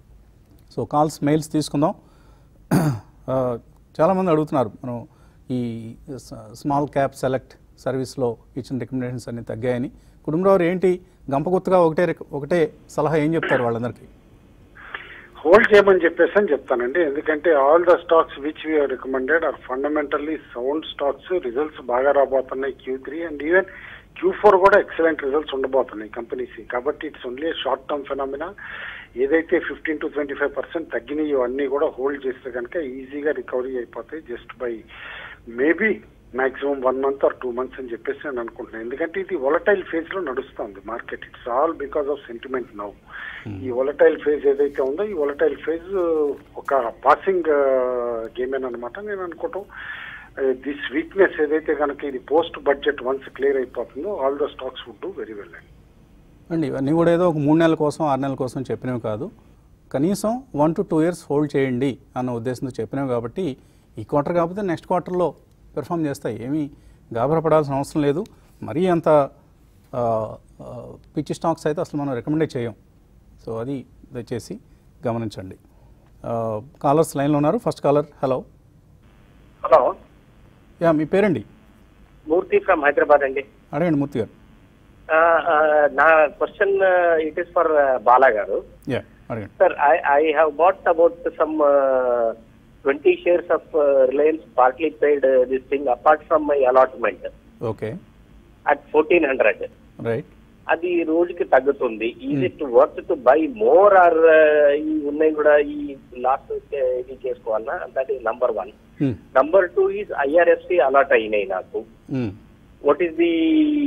సో కాల్స్ మెయిల్స్ తీసుకుందాం ఆ, చాలామంది అడుగుతున్నారు మనం ఈ స- స్మాల్ క్యాప్ సెలెక్ట్ సర్వీస్లో ఇచ్చిన రికమెండేషన్స్ అన్ని తగ్గాయని కుటుంబరావు ఏంటి గంపగుత్తగా ఒకటే రిక- ఒకటే సలహా ఏం చెప్తారు వాళ్ళందరికీ హోల్డ్ చేయమని చెప్పేసి అని చెప్తానండి ఎందుకంటే all the stocks which we recommended are fundamentally sound stocks results బాగా రాబోతున్నాయి Q three and even Q four కూడా ఎక్సలెంట్ రిజల్ట్స్ ఉండబోతున్నాయి కంపెనీస్ కాబట్టి it's only short term phenomena ఏదైతే fifteen to twenty five percent తగ్గినాయో అన్ని కూడా హోల్డ్ చేస్తే కనుక ఈజీగా రికవరీ అయిపోతాయి just by maybe maximum one month or two months అని చెప్పేసి నేను అనుకుంటున్నాను ఎందుకంటే ఇది వొలటైల్ ఫేజ్ లో నడుస్తుంది market it's all because of sentiment now ఈ వొలటైల్ ఫేజ్ ఏదైతే ఉందో ఈ వొలటైల్ ఫేజ్ ఒక పాసింగ్ గేమేనమాట నేను అనుకోవటం దిస్ వీక్నెస్ ఏదైతే కనుక ఇది పోస్ట్ బడ్జెట్ వన్స్ క్లియర్ అయిపోతుందో all the stocks would do very well అండి అండి ఇవన్నీ కూడా ఏదో ఒక మూడు నెలల కోసం ఆరు నెలల కోసం చెప్పినవి కాదు కనీసం one to two years hold చేయండి అన్న ఉద్దేశంతో చెప్పినవి కాబట్టి ఈ క్వార్టర్ కాకపోతే నెక్స్ట్ క్వార్టర్లో పెర్ఫామ్ చేస్తాయి ఏమీ గాబరపడాల్సిన అవసరం లేదు మరీ అంత ఆ, ఆ, పిచ్చి స్టాక్స్ అయితే అసలు మనం రికమెండే చేయం సో అది దయచేసి గమనించండి కాలర్స్ లైన్లో ఉన్నారు first caller hello hello yeah మీ పేరండి మూర్తి ఫ్రమ్ హైదరాబాద్ అండి అడగండి మూర్తి గారు ఆ, ఆ, నా question it is for Bala garu yeah అడగండి sir I I have bought about some twenty shares of Reliance partly paid this thing apart from my allotment okay at fourteen hundred right అది రోజుకి తగ్గుతుంది is it worth to buy more or ఈ ఉన్నాయి కూడా ఈ last ఇది చేసుకోవాలన్నా that is number one number two is IRFC allot అయినాయి నాకు వాట్ ఈస్ ది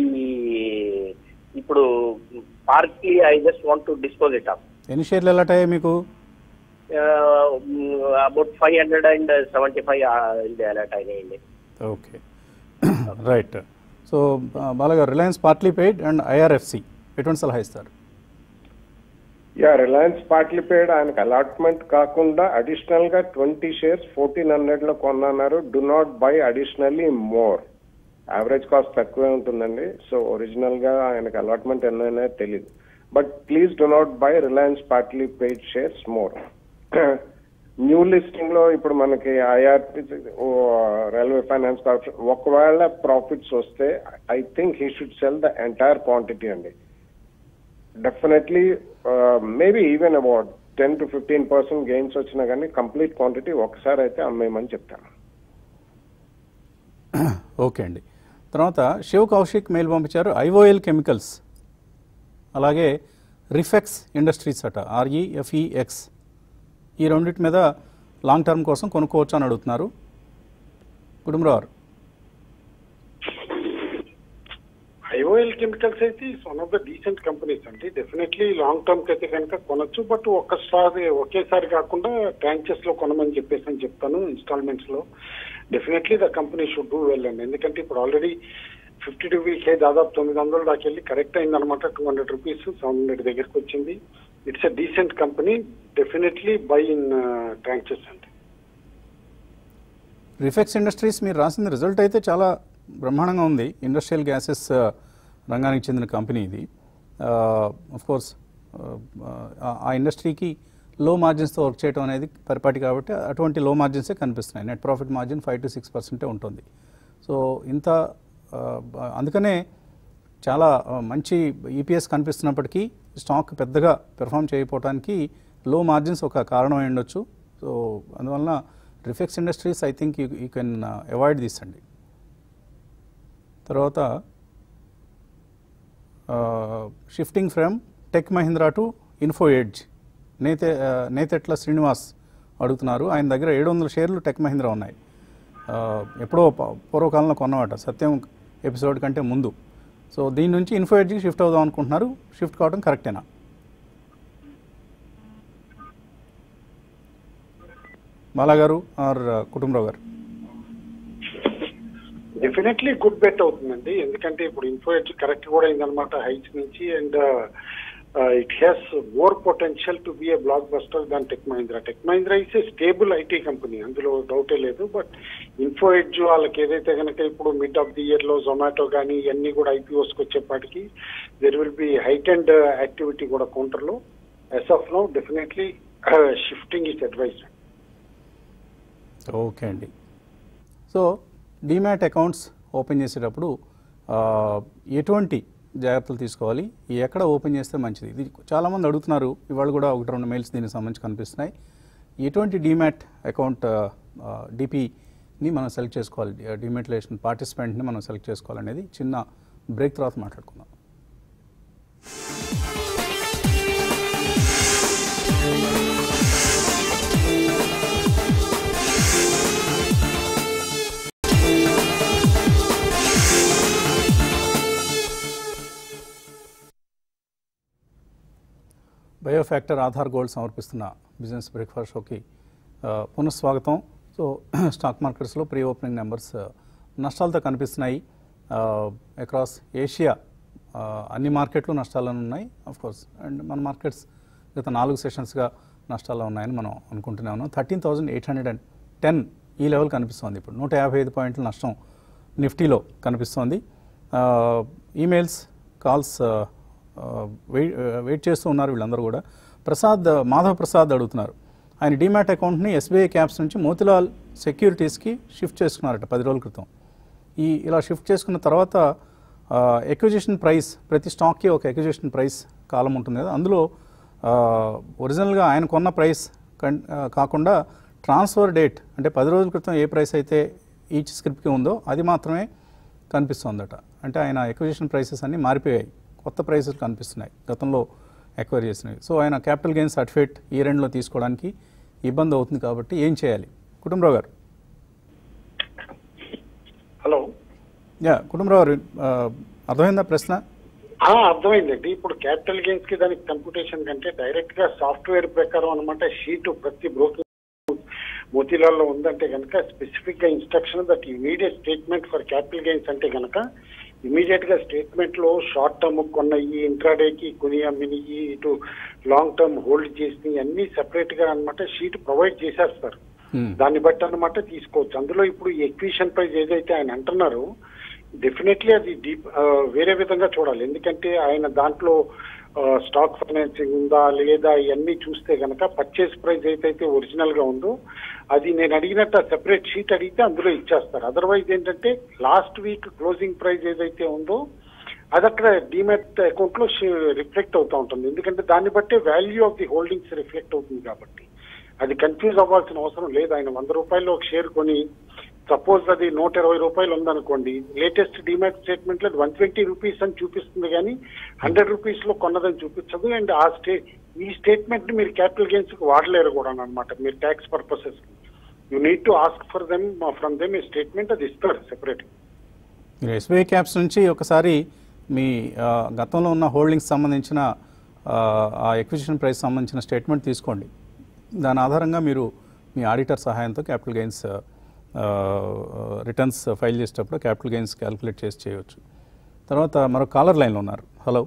ఇప్పుడు partly I just want to dispose it off ఎన్ని షేర్లు ఎలాటాయి మీకు about five hundred and seventy five ఇది అలర్ట్ అయినాయండి ఓకే రైట్ సో బాలగారు Reliance partly paid and IRFC ఎటువంటి సలహా ఇస్తారు యా రిలయన్స్ పార్ట్లీ పేడ్ ఆయనకు అలాట్మెంట్ కాకుండా అడిషనల్ గా ట్వంటీ షేర్స్ ఫోర్టీన్ హండ్రెడ్ లో కొన్నారు do not buy additionally more average cost తక్కువే ఉంటుందండి సో ఒరిజినల్ గా ఆయనకు అలాట్మెంట్ ఎన్నైనా తెలియదు but please do not buy Reliance partly paid shares more new listing లో ఇప్పుడు మనకి ఐఆర్పి రైల్వే ఫైనాన్స్ కార్పొరేషన్ ఒకవేళ ప్రాఫిట్స్ వస్తే I think he should sell the entire quantity అండి definitely maybe even about ten to fifteen percent gains వచ్చినా కానీ complete quantity ఒకసారి అయితే అమ్మేయమని చెప్తాను ఓకే అండి తర్వాత శివ్ కౌశిక్ మెయిల్ పంపించారు ఐఓఎల్ కెమికల్స్ అలాగే రిఫెక్స్ ఇండస్ట్రీస్ అట ఆర్ఈఎఫ్ఈఎక్స్ ఈ రెండింటి మీద లాంగ్ టర్మ్ కోసం కొనుక్కోవచ్చు అని అడుగుతున్నారు కుటుంబరావు ఐఓఎల్ కెమికల్స్ అయితే one of the decent companies అండి డెఫినెట్లీ లాంగ్ టర్మ్ కి అయితే కనుక కొనొచ్చు బట్ ఒక్కసారి ఒకేసారి కాకుండా ట్రాంచెస్ లో కొనమని చెప్పేసి అని చెప్తాను ఇన్స్టాల్మెంట్స్ లో definitely the company should do well అండి ఎందుకంటే ఇప్పుడు ఆల్రెడీ ఫిఫ్టీ టూ వీక్ దాదాపు తొమ్మిది వందల దాకా వెళ్ళి కరెక్ట్ అయిందనమాట two hundred rupees seven hundred దగ్గరికి వచ్చింది it's a decent company definitely buy in tranches అండి రిఫెక్స్ ఇండస్ట్రీస్ మీరు రాసిన రిజల్ట్ అయితే చాలా బ్రహ్మాండంగా ఉంది ఇండస్ట్రియల్ గ్యాసెస్ రంగానికి చెందిన కంపెనీ ఇది కోర్స్ ఆ ఇండస్ట్రీకి లో మార్జిన్స్తో వర్క్ చేయడం అనేది పరిపాటి కాబట్టి అటువంటి లో మార్జిన్సే కనిపిస్తున్నాయి net profit margin five to six పర్సెంటే ఉంటుంది సో ఇంత ఆ, అందుకనే చాలా ఆ, మంచి ఈపీఎస్ కనిపిస్తున్నప్పటికీ స్టాక్ పెద్దగా పెర్ఫామ్ చేయకపోవడానికి లో మార్జిన్స్ ఒక కారణం అయి ఉండొచ్చు సో అందువలన Refex industries I think you you can avoid this అండి తర్వాత shifting from Tech Mahindra to Info Edge నేతే ఆ, నేతెట్ల శ్రీనివాస్ అడుగుతున్నారు ఆయన దగ్గర ఏడు వందల షేర్లు టెక్ మహీంద్రా ఉన్నాయి ఆ, ఎప్పుడో ప- పూర్వకాలంలో కొన్నమాట సత్యం ఎపిసోడ్ కంటే ముందు సో దీని నుంచి ఇన్ఫో ఎడ్జ్కి షిఫ్ట్ అవుదాం అనుకుంటున్నారు షిఫ్ట్ కావడం కరెక్టేనా బాలా గారు ఆర్ కుటుంబరావు గారు డెఫినెట్లీ గుడ్ బెట్ అవుతుందండి ఎందుకంటే ఇప్పుడు ఇన్ఫో ఎడ్జ్ కరెక్ట్ కూడా అయిందనమాట హైట్స్ నుంచి and it has more potential to be a blockbuster than Tech Mahindra Tech Mahindra is a stable IT company అందులో డౌటే లేదు బట్ ఇన్ఫో ఎడ్జ్ వాళ్ళకి ఏదైతే కనుక ఇప్పుడు మిడ్ ఆఫ్ ది ఇయర్ లో జొమాటో కానీ ఇవన్నీ కూడా ఐపీఓస్కి వచ్చేపాటికి there will be height and activity కూడా కౌంటర్లో as of now definitely shifting is advise okay అండి సో డిమ్యాట్ అకౌంట్స్ ఓపెన్ చేసేటప్పుడు ఆ, ఎటువంటి జాగ్రత్తలు తీసుకోవాలి ఎక్కడ ఓపెన్ చేస్తే మంచిది ఇది చాలామంది అడుగుతున్నారు ఇవాళ కూడా ఒకటి రెండు మెయిల్స్ దీనికి సంబంధించి కనిపిస్తున్నాయి ఎటువంటి డిమ్యాట్ అకౌంట్ డిపిని మనం సెలెక్ట్ చేసుకోవాలి డిమెట్లేషన్ పార్టిసిపెంట్ని మనం సెలెక్ట్ చేసుకోవాలనేది చిన్న బ్రేక్ తర్వాత మాట్లాడుకుందాం బయోఫ్యాక్టర్ ఆధార్ గోల్డ్ సమర్పిస్తున్న బిజినెస్ బ్రేక్ఫాస్ట్ షోకి ఆ, పునఃస్వాగతం సో స్టాక్ మార్కెట్స్లో ప్రీ ఓపెనింగ్ నెంబర్స్ నష్టాలతో కనిపిస్తున్నాయి అక్రాస్ ఏషియా ఆ, అన్ని మార్కెట్లు నష్టాలను ఉన్నాయి ఆఫ్ కోర్స్ అండ్ మన మార్కెట్స్ గత నాలుగు సెషన్స్గా నష్టాల్లో ఉన్నాయని మనం అనుకుంటూనే ఉన్నాం thirteen thousand eight hundred and ten ఈ లెవెల్ కనిపిస్తోంది ఇప్పుడు నూట యాభై ఐదు పాయింట్ల నష్టం నిఫ్టీలో కనిపిస్తోంది ఆ, ఈమెయిల్స్ కాల్స్ ఆ, ఆ, వెయిట్ ఆ, వెయిట్ చేస్తూ ఉన్నారు వీళ్ళందరూ కూడా ప్రసాద్ మాధవ్ ప్రసాద్ అడుగుతున్నారు ఆయన డీమ్యాట్ అకౌంట్ని ఎస్బీఐ క్యాప్స్ నుంచి మోతిలాల్ సెక్యూరిటీస్కి షిఫ్ట్ చేసుకున్నారట పది రోజుల క్రితం ఈ ఇలా షిఫ్ట్ చేసుకున్న తర్వాత ఎక్విజిషన్ ప్రైస్ ప్రతి స్టాక్కి ఒక ఎక్విజిషన్ ప్రైస్ కాలం ఉంటుంది కదా అందులో ఆ, ఒరిజినల్గా ఆయన కొన్న ప్రైస్ కన్ ఆ, కాకుండా ట్రాన్స్ఫర్ డేట్ అంటే పది రోజుల క్రితం ఏ ప్రైస్ అయితే ఈచ్ స్క్రిప్ట్కి ఉందో అది మాత్రమే కనిపిస్తోందట అంటే ఆయన ఎక్విజిషన్ ప్రైసెస్ అన్నీ మారిపోయాయి కొత్త ప్రైసెస్ కనిపిస్తున్నాయి గతంలో ఎక్వైర్ చేసినవి సో ఆయన క్యాపిటల్ గెయిన్ సర్టిఫికేట్ ఈ రెండులో తీసుకోవడానికి ఇబ్బంది అవుతుంది కాబట్టి ఏం చేయాలి కుటుంబరావు గారు హలో యా కుటుంబరావు గారు ఆ, అర్థమైందా ప్రశ్న ఆ, అర్థమైందండి ఇప్పుడు క్యాపిటల్ గెయిన్స్ కి దానికి కంప్యూటేషన్ కంటే డైరెక్ట్ గా సాఫ్ట్వేర్ ప్రకారం అనమాట షీట్ ప్రతి బ్రోకింగ్ మోతీలాల్లో ఉందంటే కనుక స్పెసిఫిక్ గా instruction that immediate statement for capital gains అంటే కనుక ఇమీడియట్ గా స్టేట్మెంట్ లో షార్ట్ టర్మ్ కొన్న ఈ ఇంట్రాడేకి కొని అమ్మిని ఇటు లాంగ్ టర్మ్ హోల్డ్ చేసి అన్ని సెపరేట్ గా అనమాట షీట్ ప్రొవైడ్ చేసేస్తారు Hmm. దాన్ని బట్టి అన్నమాట తీసుకోవచ్చు అందులో ఇప్పుడు ఎక్విషన్ ప్రైస్ ఏదైతే ఆయన అంటున్నారో డెఫినెట్లీ అది డీప్ ఆ, వేరే విధంగా చూడాలి ఎందుకంటే ఆయన దాంట్లో స్టాక్ ఫైనాన్సింగ్ ఉందా లేదా ఇవన్నీ చూస్తే గనక పర్చేస్ ప్రైస్ ఏదైతే ఒరిజినల్ గా ఉందో అది నేను అడిగినట్టు సెపరేట్ షీట్ అడిగితే అందులో ఇచ్చేస్తారు అదర్వైజ్ ఏంటంటే లాస్ట్ వీక్ క్లోజింగ్ ప్రైస్ ఏదైతే ఉందో అది అక్కడ డిమెట్ అకౌంట్ లో రిఫ్లెక్ట్ అవుతూ ఉంటుంది ఎందుకంటే దాన్ని బట్టే value of the holdings reflect అవుతుంది కాబట్టి అది కన్ఫ్యూజ్ అవ్వాల్సిన అవసరం లేదు ఆయన వంద రూపాయలు ఒక షేర్ కొని సపోజ్ అది నూట ఇరవై రూపాయలు ఉందనుకోండి లేటెస్ట్ డిమాట్ స్టేట్మెంట్ లో వన్ ట్వంటీ రూపీస్ అని చూపిస్తుంది కానీ హండ్రెడ్ రూపీస్ లో కొన్నదని చూపించదు అండ్ ఆ స్టే ఈ స్టేట్మెంట్ ని మీరు క్యాపిటల్ గెయిన్స్ కి వాడలేరు కూడా అనమాట మీరు tax purposes you need to ask for them from them ఈ స్టేట్మెంట్ అది ఇస్తారు సెపరేట్ మీరు ఎస్బీఐ క్యాప్స్ నుంచి ఒకసారి మీ ఆ, గతంలో ఉన్న హోల్డింగ్స్ సంబంధించిన ఆ, ఆ ఎక్విజిషన్ ప్రైస్ సంబంధించిన స్టేట్మెంట్ తీసుకోండి దాని ఆధారంగా మీరు మీ ఆడిటర్ సహాయంతో క్యాపిటల్ గెయిన్స్ రిటర్న్స్ ఫైల్ చేసేటప్పుడు క్యాపిటల్ గెయిన్స్ క్యాలిక్యులేట్ చేసి చేయవచ్చు తర్వాత మరో కాలర్ లైన్లో ఉన్నారు హలో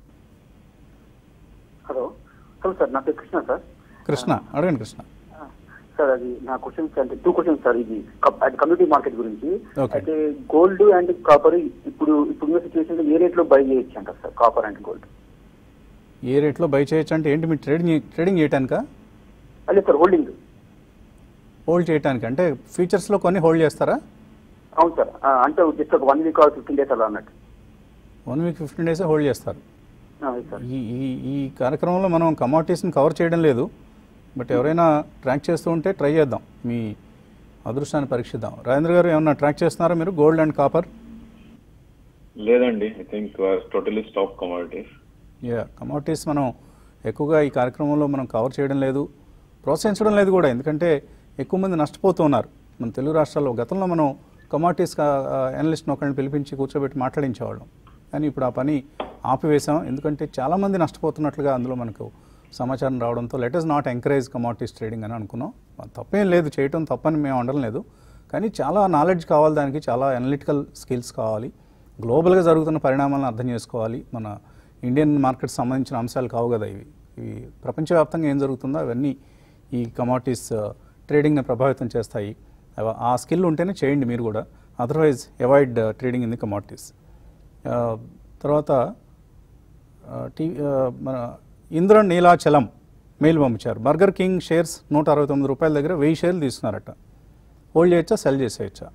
హలో హలో సార్ నా పేరు కృష్ణ సార్ కృష్ణ అడగండి కృష్ణ సార్ అది నా క్వశ్చన్స్ అంటే టూ క్వశ్చన్స్ సార్ ఇది కమ్యూనిటీ మార్కెట్ గురించి Okay. అయితే గోల్డ్ అండ్ కాపర్ ఇప్పుడు ఇప్పుడున్న సిచ్యువేషన్ లో ఏ రేట్ లో బై చేయొచ్చు అంటారు సార్ కాపర్ అండ్ గోల్డ్ ఏ రేట్లో బై చేయొచ్చు అంటే ఏంటి మీరు ట్రేడింగ్ ట్రేడింగ్ చేయటానికా అదే సార్ హోల్డింగ్ హోల్డ్ చేయటానికి అంటే ఫీచర్స్లో కొన్ని హోల్డ్ చేస్తారా అవును సార్ ఆ, అంటే జస్ట్ ఒక one week or fifteen days అలా అన్నట్టు వన్ వీక్ ఫిఫ్టీన్ డేసే హోల్డ్ చేస్తారు ఆ, అది సార్ ఈ ఈ ఈ కార్యక్రమంలో మనం కమాడిటీస్ని కవర్ చేయడం లేదు బట్ ఎవరైనా ట్రాక్ చేస్తూ ఉంటే ట్రై చేద్దాం మీ అదృష్టాన్ని పరీక్షిద్దాం రాజేంద్ర గారు ఏమన్నా ట్రాక్ చేస్తున్నారా మీరు గోల్డ్ అండ్ కాపర్ లేదండి I think totally stop commodities ya commodities మనం ఎక్కువగా ఈ కార్యక్రమంలో మనం కవర్ చేయడం లేదు ప్రోత్సహించడం లేదు కూడా ఎందుకంటే ఎక్కువ మంది నష్టపోతూ ఉన్నారు మన తెలుగు రాష్ట్రాల్లో గతంలో మనం కమాడిటీస్ అనలిస్ట్ని ఒకరిని పిలిపించి కూర్చోబెట్టి మాట్లాడించేవాళ్ళం కానీ ఇప్పుడు ఆ పని ఆపివేశాం ఎందుకంటే చాలామంది నష్టపోతున్నట్లుగా అందులో మనకు సమాచారం రావడంతో let is not encourage commodities trading అని అనుకున్నాం తప్పేం లేదు చేయటం తప్పని మేము అనడం లేదు కానీ చాలా నాలెడ్జ్ కావాలి దానికి చాలా అనలిటికల్ స్కిల్స్ కావాలి గ్లోబల్గా జరుగుతున్న పరిణామాలను అర్థం చేసుకోవాలి మన ఇండియన్ మార్కెట్ సంబంధించిన అంశాలు కావు కదా ఇవి ఇవి ప్రపంచవ్యాప్తంగా ఏం జరుగుతుందో అవన్నీ ఈ కమాడిటీస్ ట్రేడింగ్ని ప్రభావితం చేస్తాయి అవ- ఆ స్కిల్ ఉంటేనే చేయండి మీరు కూడా otherwise avoid trading in the commodities తర్వాత ఆ, టీ ఆ, మన ఇంద్ర నీలాచలం మెయిల్ పంపించారు బర్గర్ కింగ్ షేర్స్ నూట అరవై తొమ్మిది రూపాయల దగ్గర వెయ్యి షేర్లు తీసుకున్నారట హోల్డ్ చేయొచ్చా సెల్ చేసేయచ్చా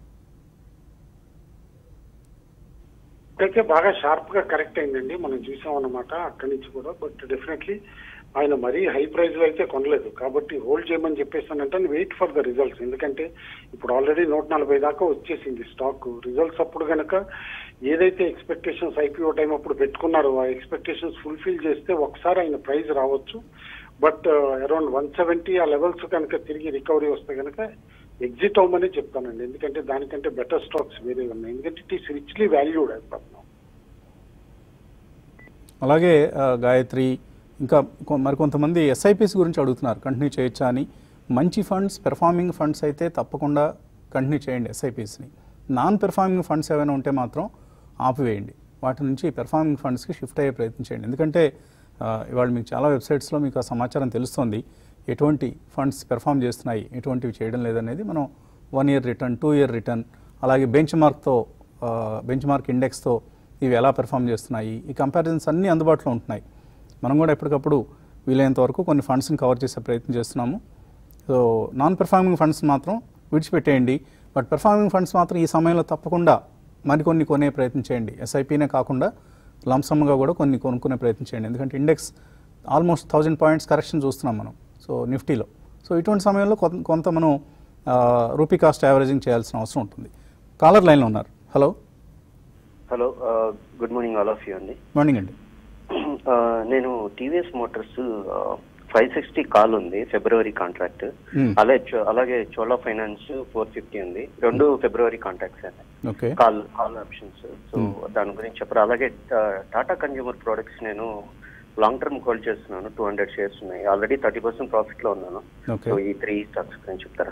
అయితే బాగా షార్ప్ గా కరెక్ట్ అయిందండి మనం చూసాం అన్నమాట అక్కడి నుంచి కూడా బట్ డెఫినెట్లీ ఆయన మరీ హై ప్రైస్ లో అయితే కొనలేదు కాబట్టి హోల్డ్ చేయమని చెప్పేసానంటే వెయిట్ ఫర్ ద రిజల్ట్స్ ఎందుకంటే ఇప్పుడు ఆల్రెడీ నూట నలభై దాకా వచ్చేసింది స్టాక్ రిజల్ట్స్ అప్పుడు గనక ఏదైతే ఎక్స్పెక్టేషన్స్ ఐపీఓ టైం అప్పుడు పెట్టుకున్నారో ఆ ఎక్స్పెక్టేషన్స్ ఫుల్ఫిల్ చేస్తే ఒకసారి ఆయన ప్రైస్ రావచ్చు but around one seventy uh levels కనుక తిరిగి రికవరీ వస్తే కనుక ఎగ్జిట్ అవ్వమని చెప్తానండి ఎందుకంటే దానికంటే బెటర్ స్టాక్స్ వేరే ఉన్నాయి ఎందుకంటే ఇట్ ఈస్ రిచ్లీ వాల్యూడ్ అయిపోతున్నాం అలాగే ఆ, గాయత్రి ఇంకా కొ- మరికొంతమంది ఎస్ఐపిస్ గురించి అడుగుతున్నారు కంటిన్యూ చేయొచ్చా అని మంచి ఫండ్స్ పెర్ఫార్మింగ్ ఫండ్స్ అయితే తప్పకుండా కంటిన్యూ చేయండి ఎస్ఐపిస్ని నాన్ పెర్ఫార్మింగ్ ఫండ్స్ ఏమైనా ఉంటే మాత్రం ఆపివేయండి వాటి నుంచి పెర్ఫార్మింగ్ ఫండ్స్కి షిఫ్ట్ అయ్యే ప్రయత్నం చేయండి ఎందుకంటే ఆ, ఇవాళ మీకు చాలా వెబ్సైట్స్లో మీకు ఆ సమాచారం తెలుస్తుంది ఎటువంటి ఫండ్స్ పెర్ఫామ్ చేస్తున్నాయి ఎటువంటివి చేయడం లేదనేది మనం one year return two year return అలాగే బెంచ్ మార్క్తో బెంచ్ మార్క్ ఇండెక్స్తో ఇవి ఎలా పెర్ఫామ్ చేస్తున్నాయి ఈ కంపారిజన్స్ అన్నీ అందుబాటులో ఉంటున్నాయి మనం కూడా ఎప్పటికప్పుడు వీలైనంత వరకు కొన్ని ఫండ్స్ని కవర్ చేసే ప్రయత్నం చేస్తున్నాము సో నాన్ పెర్ఫార్మింగ్ ఫండ్స్ మాత్రం విడిచిపెట్టేయండి బట్ పెర్ఫార్మింగ్ ఫండ్స్ మాత్రం ఈ సమయంలో తప్పకుండా మరికొన్ని కొనే ప్రయత్నం చేయండి ఎస్ఐపినే కాకుండా లంసమ్గా కూడా కొన్ని కొనుక్కునే ప్రయత్నం చేయండి ఎందుకంటే index almost thousand points correction చూస్తున్నాం మనం సో నిఫ్టీలో సో ఇటువంటి సమయంలో కొంత కొంత మనం రూపీ కాస్ట్ యావరేజింగ్ చేయాల్సిన అవసరం ఉంటుంది కాలర్ లైన్లో ఉన్నారు hello hello good morning all of you అండి మార్నింగ్ అండి ఆ, నేను TVS Motors five sixty call ఉంది ఫిబ్రవరి కాంట్రాక్ట్ Hmm. అలాగే చో- అలాగే చోలా ఫైనాన్స్ ఫోర్ ఫిఫ్టీ ఉంది రెండు ఫిబ్రవరి కాంట్రాక్ట్స్ అండి okay call call options so దాని గురించి చెప్పరు అలాగే టా- టాటా కన్జ్యూమర్ ప్రొడక్ట్స్ నేను లాంగ్ టర్మ్ హోల్డ్ చేస్తున్నాను టూ హండ్రెడ్ షేర్స్ ఉన్నాయి ఆల్రెడీ థర్టీ పర్సెంట్ ప్రాఫిట్ లో ఉన్నాను Okay. సో ఈ త్రీ స్టాక్స్ గురించి చెప్తారా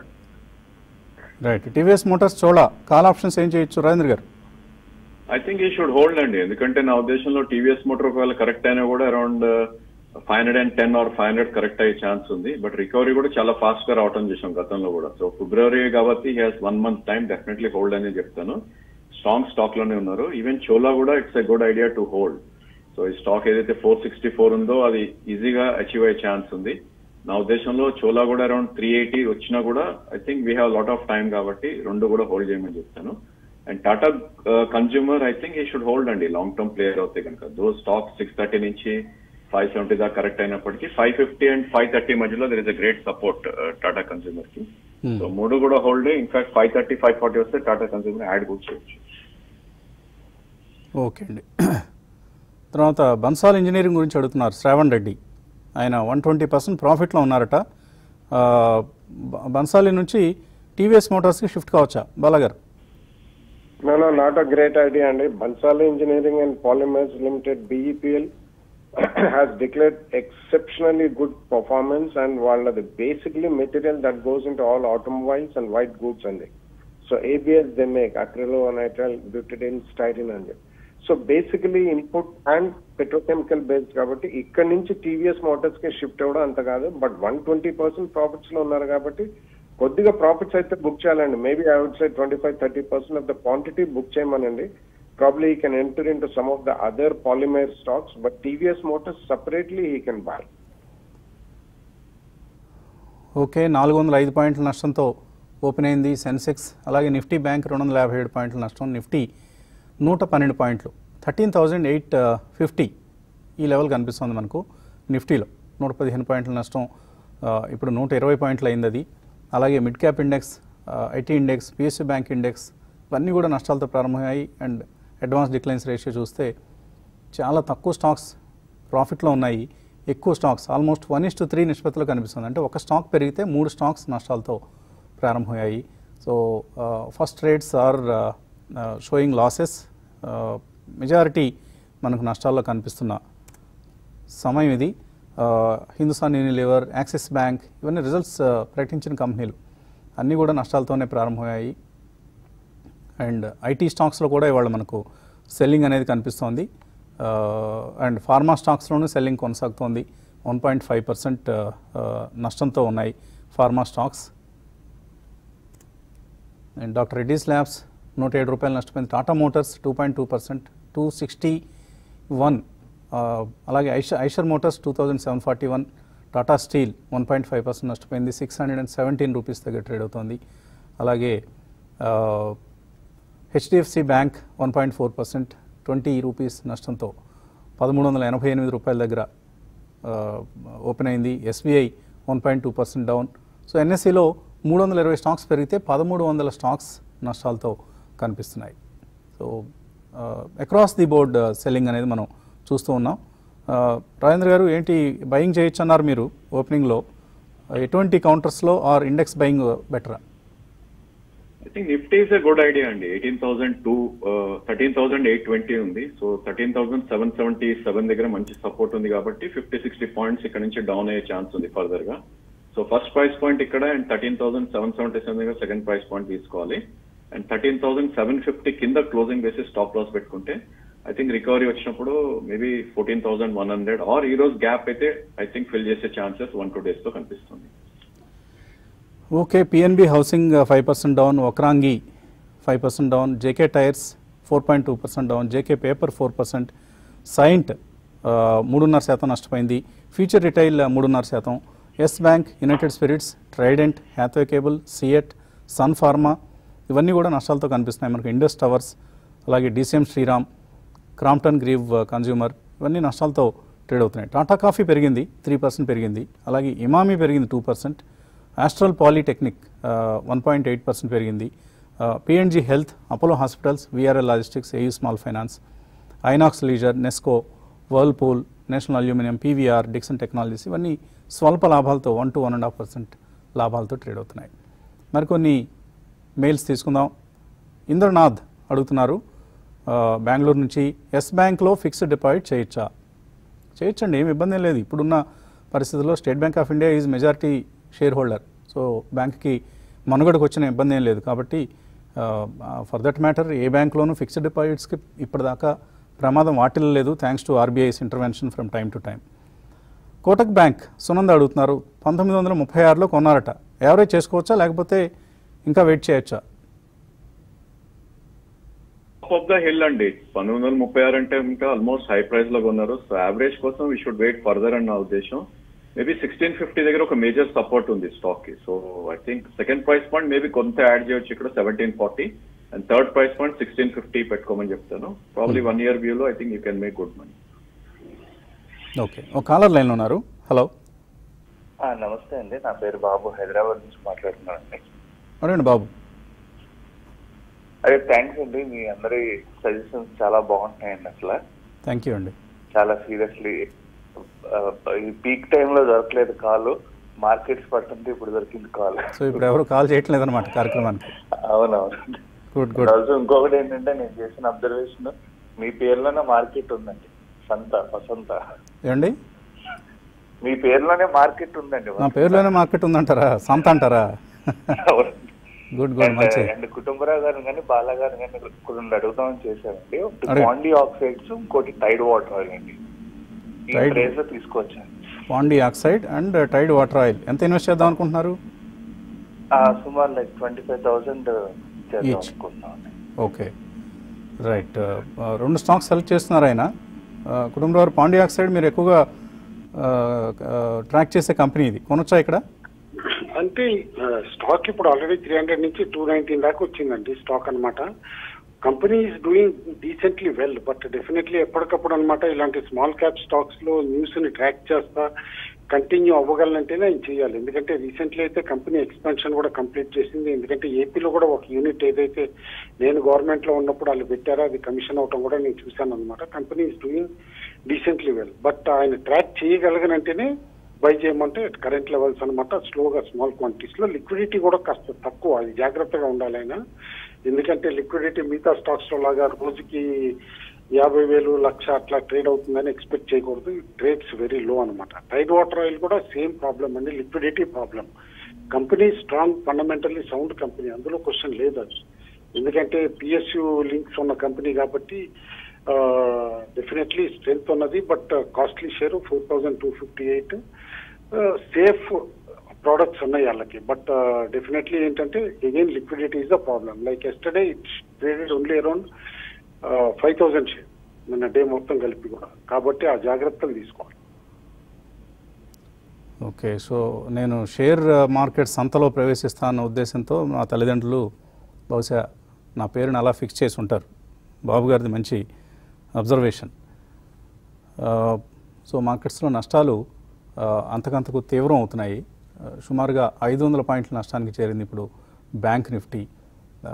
right TVS Motors Chola call options ఏం చేయొచ్చు రాజేంద్ర గారు I think he should hold అండి ఎందుకంటే నా ఉద్దేశంలో టీవీఎస్ మోటార్ ఒకవేళ కరెక్ట్ అయినా కూడా around five hundred and ten or five hundred correct అయ్యే ఛాన్స్ ఉంది బట్ రికవరీ కూడా చాలా ఫాస్ట్ గా రావటం చేసాం గతంలో కూడా సో ఫిబ్రవరి కాబట్టి has one month time definitely hold అని చెప్తాను స్ట్రాంగ్ స్టాక్ లోనే ఉన్నారు ఈవెన్ చోలా కూడా it's a good idea to hold so ఈ స్టాక్ ఏదైతే ఫోర్ సిక్స్టీ ఫోర్ ఉందో అది ఈజీగా అచీవ్ అయ్యే ఛాన్స్ ఉంది నా ఉద్దేశంలో చోలా కూడా అరౌండ్ త్రీ ఎయిటీ వచ్చినా కూడా I think we have lot of time కాబట్టి రెండు కూడా హోల్డ్ చేయమని చెప్తాను and Tata consumer I think he should hold అండి లాంగ్ టర్మ్ ప్లేయర్ అవుతాయి కనుక దో స్టాక్ సిక్స్ థర్టీ నుంచి ఫైవ్ సెవెంటీ దాకా కరెక్ట్ అయినప్పటికీ five fifty and five thirty మధ్యలో there is a great support Tata consumer కి సో మూడు కూడా hold in fact five thirty five forty వస్తే టాటా కన్జ్యూమర్ యాడ్ కూడా చేయొచ్చు ఓకే అండి తర్వాత బన్సాల్ ఇంజనీరింగ్ గురించి అడుగుతున్నారు శ్రావణ్ రెడ్డి ఆయన వన్ ట్వంటీ పర్సెంట్ ప్రాఫిట్లో ఉన్నారట ఆ, బ- బన్సాలి నుంచి టీవీఎస్ మోటార్స్కి షిఫ్ట్ కావచ్చా బాలాగారు No, no, not a great idea. And Bansal Engineering and Polymers Limited (BEPL) has declared exceptionally good performance, and while the basically material that goes into all automobiles and white goods and so ABS they make acrylonitrile butadiene styrene and so basically input and petrochemical based కాబట్టి ఇక్కడ నుంచి TVS Motors కి shift అవ్వడం అంత కాదు but one twenty percent profits లో ఉన్నారు కాబట్టి కొద్దిగా ప్రాఫిట్స్ అయితే బుక్ చేయాలండి maybe I would say twenty five thirty percent of the quantity book చేయమనండి probably he can enter into some of the other polymer stocks but TVS Motors separately he can buy okay నాలుగు వందల ఐదు పాయింట్ల నష్టంతో open అయింది సెన్సెక్స్ అలాగే Nifty bank రెండు వందల యాభై ఏడు పాయింట్ల నష్టం నిఫ్టీ నూట పన్నెండు పాయింట్లు థర్టీన్ థౌజండ్ ఎయిట్ ఫిఫ్టీ ఈ లెవెల్ కనిపిస్తుంది మనకు నిఫ్టీలో నూట పదిహేను పాయింట్ల నష్టం ఆ, ఇప్పుడు నూట ఇరవై పాయింట్లు అయింది అది అలాగే mid cap index IT index PSC bank index ఇవన్నీ కూడా నష్టాలతో ప్రారంభమయ్యాయి అండ్ అడ్వాన్స్ డిక్లైన్స్ రేషియో చూస్తే చాలా తక్కువ స్టాక్స్ ప్రాఫిట్లో ఉన్నాయి ఎక్కువ stocks almost one is to three నిష్పత్తిలో కనిపిస్తుంది అంటే ఒక స్టాక్ పెరిగితే మూడు స్టాక్స్ నష్టాలతో ప్రారంభమయ్యాయి so first rates are showing losses majority మనకు నష్టాల్లో కనిపిస్తున్న సమయం ఇది ఆ, హిందుస్థాన్ యూనిలివర్ యాక్సిస్ బ్యాంక్ ఇవన్నీ రిజల్ట్స్ ఆ, ప్రకటించిన కంపెనీలు అన్నీ కూడా నష్టాలతోనే ప్రారంభమయ్యాయి అండ్ ఐటీ స్టాక్స్లో కూడా ఇవాళ మనకు సెల్లింగ్ అనేది కనిపిస్తోంది ఆ, అండ్ ఫార్మా స్టాక్స్లోనూ సెల్లింగ్ కొనసాగుతోంది వన్ పాయింట్ ఫైవ్ పర్సెంట్ నష్టంతో ఉన్నాయి pharma stocks and doctor Reddy's labs నూట ఏడు రూపాయలు నష్టపోయింది Tata Motors two point two percent two sixty one అలాగే Eicher Eicher Motors two thousand seven forty one Tata Steel one point five percent నష్టపోయింది six hundred and seventeen rupees దగ్గర trade అవుతోంది అలాగే HDFC bank one point four percent twenty rupees నష్టంతో పదమూడు వందల ఎనభై ఎనిమిది రూపాయల దగ్గర ఆ, ఓపెన్ అయింది SBI one point two percent down so ఎన్ఎస్సిలో మూడు వందల ఇరవై స్టాక్స్ పెరిగితే పదమూడు వందల స్టాక్స్ నష్టాలతో కనిపిస్తున్నాయి so across the board selling అనేది మనం చూస్తూ ఉన్నాం ఆ, రాజేంద్ర గారు ఏంటి బయింగ్ చేయొచ్చు అన్నారు మీరు ఓపెనింగ్లో ఎటువంటి కౌంటర్స్లో ఆర్ ఇండెక్స్ బయింగ్ బెటరా I think Nifty is a good idea అండి eighteen thousand two thirteen thousand eight twenty ఉంది so thirteen thousand seven seventy seven దగ్గర మంచి సపోర్ట్ ఉంది కాబట్టి ఫిఫ్టీ సిక్స్టీ పాయింట్స్ ఇక్కడ నుంచి డౌన్ అయ్యే ఛాన్స్ ఉంది ఫర్దర్ గా సో ఫస్ట్ ప్రైస్ పాయింట్ ఇక్కడ and thirteen thousand seven seventy seven దగ్గర సెకండ్ ప్రైస్ పాయింట్ తీసుకోవాలి and thirteen thousand seven fifty కింద క్లోజింగ్ బేసిస్ స్టాప్ లాస్ పెట్టుకుంటే ఐ థింక్ రికవరీ వచ్చినప్పుడు maybe fourteen thousand one hundred or ఈ రోజు gap అయితే I think fill చేసే chances one two days తో కనిపిస్తుంది okay PNB housing five percent down ఒక్రాంగి five percent down JK tyres four point two percent down JK paper four percent Cyient మూడున్నర శాతం నష్టపోయింది ఫ్యూచర్ రిటైల్ మూడున్నర శాతం Yes bank United Spirits Trident Hathway cable CEAT Sun Pharma ఇవన్నీ కూడా నష్టాలతో కనిపిస్తున్నాయి మనకు ఇండస్ టవర్స్ అలాగే DCM Shriram Crompton Greave consumer ఇవన్నీ నష్టాలతో ట్రేడ్ అవుతున్నాయి టాటా కాఫీ పెరిగింది త్రీ పర్సెంట్ పెరిగింది అలాగే ఇమామి పెరిగింది two percent Astral Polytechnic one point eight percent పెరిగింది PNG health Apollo hospitals VRL logistics AU small finance Inox leisure Nesco Whirlpool national aluminium PVR Dixon technologies ఇవన్నీ స్వల్ప లాభాలతో one to one and half percent లాభాలతో trade అవుతున్నాయి మరికొన్ని mails తీసుకుందాం ఇంద్రనాథ్ అడుగుతున్నారు ఆ, బెంగళూరు నుంచి ఎస్ బ్యాంక్లో ఫిక్స్డ్ డిపాజిట్ చేయొచ్చా చేయొచ్చండి ఏమి ఇబ్బంది ఏం లేదు ఇప్పుడున్న పరిస్థితుల్లో State Bank of India is majority share holder so బ్యాంక్కి మనుగడకు వచ్చిన ఇబ్బంది ఏం లేదు కాబట్టి ఫర్ దట్ మ్యాటర్ ఏ బ్యాంక్లోనూ ఫిక్స్డ్ డిపాజిట్స్కి ఇప్పటిదాకా ప్రమాదం వాటిల్లో లేదు thanks to RBI's intervention from time to time Kotak bank Sunanda అడుగుతున్నారు పంతొమ్మిది వందల ముప్పై ఆరులో కొన్నారట యావరేజ్ చేసుకోవచ్చా లేకపోతే ఇంకా వెయిట్ చేయొచ్చా టాప్ ఆఫ్ ద హిల్ అండి పంతొమ్మిది వందల ముప్పై ఆరు అంటే ఇంకా ఆల్మోస్ట్ హై ప్రైస్ లో కొన్నారు సో యావరేజ్ కోసం వీ షుడ్ వెయిట్ ఫర్దర్ అని నా ఉద్దేశం మేబీ సిక్స్టీన్ ఫిఫ్టీ దగ్గర ఒక మేజర్ సపోర్ట్ ఉంది స్టాక్ కి so I think second price point maybe కొంత యాడ్ చేయొచ్చు ఇక్కడ seventeen forty and third price point sixteen fifty పెట్టుకోమని చెప్తాను ప్రాబ్లీ వన్ ఇయర్ వ్యూలో I think you can make good money okay ఒక కాలర్ లైన్లో ఉన్నారు హలో ఆ, నమస్తే అండి నా పేరు బాబు హైదరాబాద్ నుంచి మాట్లాడుతున్నానండి అడగండి బాబు అదే థ్యాంక్స్ అండి మీ అందరి సజెషన్స్ చాలా బాగుంటాయండి అసలు థ్యాంక్ యూ అండి చాలా సీరియస్లీ ఈ పీక్ టైంలో దొరకలేదు కాలు మార్కెట్స్ పడుతుంటే ఇప్పుడు దొరికింది కాల్ సో ఇప్పుడు ఎవరు కాల్ చేయట్లేదు అనమాట కార్యక్రమానికి అవునవును గుడ్ గుడ్ ఆల్సో ఇంకొకటి ఏంటంటే నేను చేసిన అబ్జర్వేషన్ మీ పేరులోనే మార్కెట్ ఉందండి సంత వసంత ఏమండి మీ పేరులోనే మార్కెట్ ఉందండి నా పేరులోనే మార్కెట్ ఉందంటారా సంత అంటారా గుడ్ గుడ్ మంచి అండ్ కుటుంబరావు గారు కానీ బాలా గారు కానీ కొన్ని అడుగుదామని చేశారండి ఒకటి అడగ- పాండీ ఆక్సైడ్స్ ఇంకోటి టైడ్ వాటర్ ఆయిల్ అండి ఈ Tide- ప్రైస్ లో తీసుకొచ్చాను Pondy oxide and tide water oil ఎంత ఇన్వెస్ట్ చేద్దాం అనుకుంటున్నారు ఆ, సుమారు లైక్ ట్వంటీ ఫైవ్ థౌసండ్ చేద్దాం Each. అనుకుంటున్నాం ఓకే రైట్ రెండు స్టాక్స్ సెలెక్ట్ చేస్తున్నారు ఆయన కుటుంబం వారు పాండీ ఆక్సైడ్ మీరు ఎక్కువగా ట్రాక్ చేసే కంపెనీ ఇది కొనొచ్చా ఇక్కడ అంటే స్టాక్ ఇప్పుడు ఆల్రెడీ త్రీ హండ్రెడ్ నుంచి టూ నైన్టీన్ దాకా వచ్చిందండి స్టాక్ అన్నమాట company is doing decently well but definitely ఎప్పటికప్పుడు అన్నమాట ఇలాంటి స్మాల్ క్యాప్ స్టాక్స్ లో న్యూస్ ని ట్రాక్ చేస్తా కంటిన్యూ అవ్వగలనంటేనే ఆయన చేయాలి ఎందుకంటే రీసెంట్లీ అయితే కంపెనీ ఎక్స్పాన్షన్ కూడా కంప్లీట్ చేసింది ఎందుకంటే ఏపీలో కూడా ఒక యూనిట్ ఏదైతే నేను గవర్నమెంట్ లో ఉన్నప్పుడు వాళ్ళు పెట్టారో అది కమిషన్ అవటం కూడా నేను చూశాను అనమాట company is doing decently well but ఆయన ట్రాక్ చేయగలగనంటేనే బై చేయమంటే కరెంట్ లెవెల్స్ అనమాట స్లోగా స్మాల్ క్వాంటిటీస్ లో లిక్విడిటీ కూడా కాస్త తక్కువ అది జాగ్రత్తగా ఉండాలి ఆయన ఎందుకంటే లిక్విడిటీ మిగతా స్టాక్స్ లో లాగా రోజుకి యాభై వేలు లక్ష అట్లా ట్రేడ్ అవుతుందని ఎక్స్పెక్ట్ చేయకూడదు ట్రేడ్స్ వెరీ లో అనమాట టైడ్ వాటర్ ఆయిల్ కూడా సేమ్ ప్రాబ్లం అండి liquidity problem company strong fundamentally sound company అందులో క్వశ్చన్ లేదు అది ఎందుకంటే పిఎస్యు లింక్స్ ఉన్న కంపెనీ కాబట్టి డెఫినెట్లీ స్ట్రెంగ్త్ ఉన్నది but costly share four thousand two fifty eight safe products ఉన్నాయి వాళ్ళకి బట్ డెఫినెట్లీ ఏంటంటే again liquidity is the problem like yesterday it traded only around five thousand share నిన్న డే మొత్తం కలిపి కూడా కాబట్టి ఆ జాగ్రత్తలు తీసుకోవాలి ఓకే సో నేను షేర్ మార్కెట్ సంతలో ప్రవేశిస్తానన్న ఉద్దేశంతో నా తల్లిదండ్రులు బహుశా నా పేరుని అలా ఫిక్స్ చేసి ఉంటారు బాబు గారిది మంచి అబ్జర్వేషన్ సో మార్కెట్స్లో నష్టాలు ఆ, అంతకంతకు తీవ్రం అవుతున్నాయి ఆ, సుమారుగా ఐదు వందల పాయింట్ల నష్టానికి చేరింది ఇప్పుడు బ్యాంక్ నిఫ్టీ ఆ,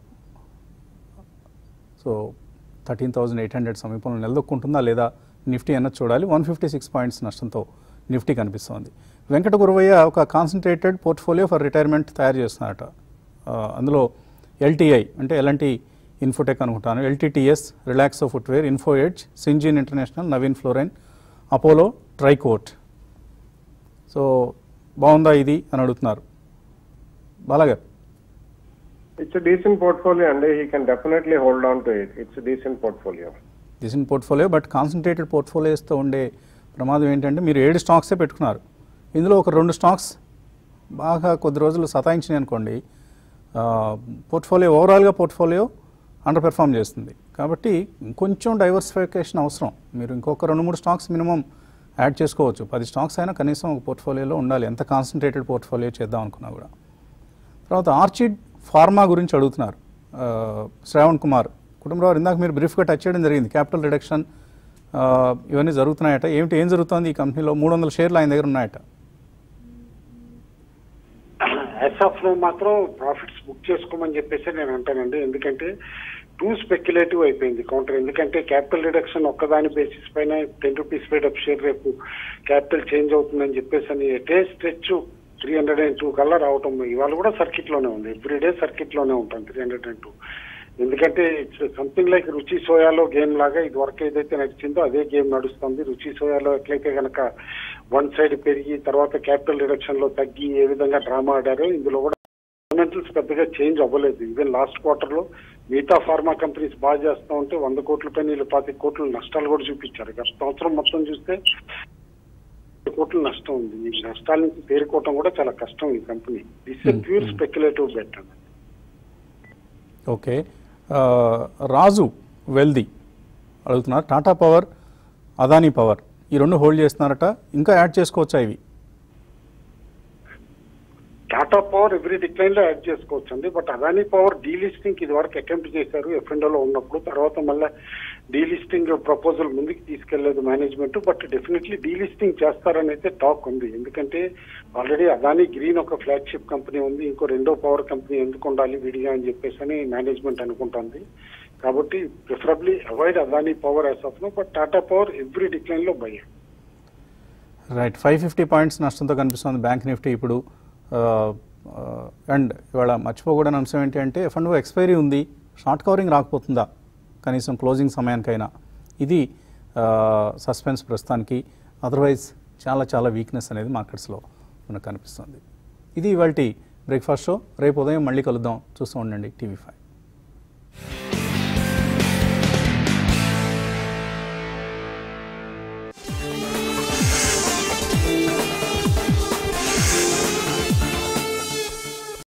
so thirteen thousand eight hundred సమీపంలో నిలదొక్కుంటుందా లేదా నిఫ్టీ అన్నది చూడాలి వన్ ఫిఫ్టీ సిక్స్ పాయింట్స్ నష్టంతో నిఫ్టీ కనిపిస్తోంది వెంకట గురవయ్య ఒక కాన్సన్ట్రేటెడ్ పోర్ట్ఫోలియో ఫర్ రిటైర్మెంట్ తయారు చేస్తున్నారట ఆ, అందులో ఎల్టీఐ అంటే ఎల్ఎన్టీ ఇన్ఫోటెక్ అనుకుంటాను LTTS Relaxo footwear info edge Syngene international Navin fluorine Apollo tricoat so బాగుందా ఇది అని అడుగుతున్నారు బాలాగారు ఇట్స్ డీసెంట్ పోర్ట్ఫోలియో అండి he can definitely hold on to it it's decent portfolio decent portfolio but concentrated పోర్ట్ఫోలియోస్తో ఉండే ప్రమాదం ఏంటంటే మీరు ఏడు స్టాక్సే పెట్టుకున్నారు ఇందులో ఒక రెండు స్టాక్స్ బాగా కొద్ది రోజులు సతాయించినాయి అనుకోండి పోర్ట్ఫోలియో ఓవరాల్గా పోర్ట్ఫోలియో అండర్ పెర్ఫామ్ చేస్తుంది కాబట్టి ఇంకొంచెం డైవర్సిఫికేషన్ అవసరం మీరు ఇంకొక రెండు మూడు స్టాక్స్ మినిమం యాడ్ చేసుకోవచ్చు పది స్టాక్స్ అయినా కనీసం ఒక పోర్ట్ఫోలియోలో ఉండాలి ఎంత కాన్సన్ట్రేటెడ్ పోర్ట్ఫోలియో చేద్దాం అనుకున్నా కూడా తర్వాత ఆర్చిడ్ ఫార్మా గురించి అడుగుతున్నారు ఆ, శ్రావణ్ కుమార్ కుటుంబరావు ఇందాక మీరు బ్రీఫ్గా టచ్ చేయడం జరిగింది క్యాపిటల్ రిడక్షన్ ఆ, ఇవన్నీ జరుగుతున్నాయట ఏమిటి ఏం జరుగుతోంది ఈ కంపెనీలో మూడు వందల షేర్లు ఆయన దగ్గర ఉన్నాయట యాసాఫ్ లో మాత్రం ప్రాఫిట్స్ బుక్ చేసుకోమని చెప్పేసి నేను అంటానండి ఎందుకంటే టూ స్పెక్యులేటివ్ అయిపోయింది కౌంటర్ ఎందుకంటే క్యాపిటల్ రిడక్షన్ ఒక్కదాని బేసిస్ పైన ten rupees paid up share రేపు క్యాపిటల్ చేంజ్ అవుతుందని చెప్పేసి అని ఎటే stretch three hundred and two కల్లా రావటం ఇవాళ కూడా సర్కిట్ లోనే ఉంది ఎవ్రీడే సర్కిట్ లోనే ఉంటాం త్రీ హండ్రెడ్ అండ్ టూ ఎందుకంటే ఇట్స్ సంథింగ్ లైక్ రుచి సోయాలో గేమ్ లాగా ఇది వరకు ఏదైతే నడిచిందో అదే గేమ్ నడుస్తుంది రుచి సోయాలో ఎట్లయితే గనక వన్ సైడ్ పెరిగి తర్వాత క్యాపిటల్ రిడక్షన్ లో తగ్గి ఏ విధంగా డ్రామా ఆడారో ఇందులో కూడా ఫండమెంటల్స్ పెద్దగా చేంజ్ అవ్వలేదు ఈవెన్ లాస్ట్ క్వార్టర్ లో మిగతా ఫార్మా కంపెనీస్ బాగా చేస్తా ఉంటే వంద కోట్ల పైన వీళ్ళు పాతి కోట్ల నష్టాలు కూడా చూపించారు గత సంవత్సరం మొత్తం చూస్తే కోట్ల నష్టం ఉంది ఈ నష్టాల నుంచి తేరుకోవటం కూడా చాలా కష్టం ఈ company this pure speculative bet అండి ఓకే ఆ, రాజు వెల్ది అడుగుతున్నారు టాటా పవర్ అదానీ పవర్ ఈ రెండు హోల్డ్ చేస్తున్నారట ఇంకా యాడ్ చేసుకోవచ్చా ఇవి టాటా పవర్ ఎవ్రీ డిక్లైన్ లో యాడ్ చేసుకోవచ్చు అండి బట్ అదానీ పవర్ డీలిస్టింగ్ ఇది వరకు అటెంప్ట్ చేశారు ఎఫ్ఎండో లో ఉన్నప్పుడు తర్వాత మళ్ళీ డీలిస్టింగ్ ప్రపోజల్ ముందుకు తీసుకెళ్లేదు మేనేజ్మెంట్ బట్ డెఫినెట్లీ డీలిస్టింగ్ చేస్తారని అయితే టాక్ ఉంది ఎందుకంటే ఆల్రెడీ అదానీ గ్రీన్ ఒక ఫ్లాగ్షిప్ కంపెనీ ఉంది ఇంకో రెండో పవర్ కంపెనీ ఎందుకు ఉండాలి విడిగా అని చెప్పేసి అని మేనేజ్మెంట్ అనుకుంటుంది కాబట్టి preferably avoid Adani power as of now but Tata power every decline లో buy right five fifty points నష్టంతో కనిపిస్తుంది బ్యాంక్ నిఫ్టీ ఇప్పుడు అండ్ ఇవాళ మర్చిపోకూడని అంశం ఏంటి అంటే ఫండ్ ఎక్స్పైరీ ఉంది షార్ట్ కవరింగ్ రాకపోతుందా కనీసం క్లోజింగ్ సమయానికైనా ఇది సస్పెన్స్ ప్రస్తుతానికి అదర్వైజ్ చాలా చాలా వీక్నెస్ అనేది మార్కెట్స్లో మనకు కనిపిస్తుంది ఇది ఇవాళ బ్రేక్ఫాస్ట్ షో రేపు ఉదయం మళ్ళీ కలుద్దాం చూస్తూ ఉండండి టీవీ ఫైవ్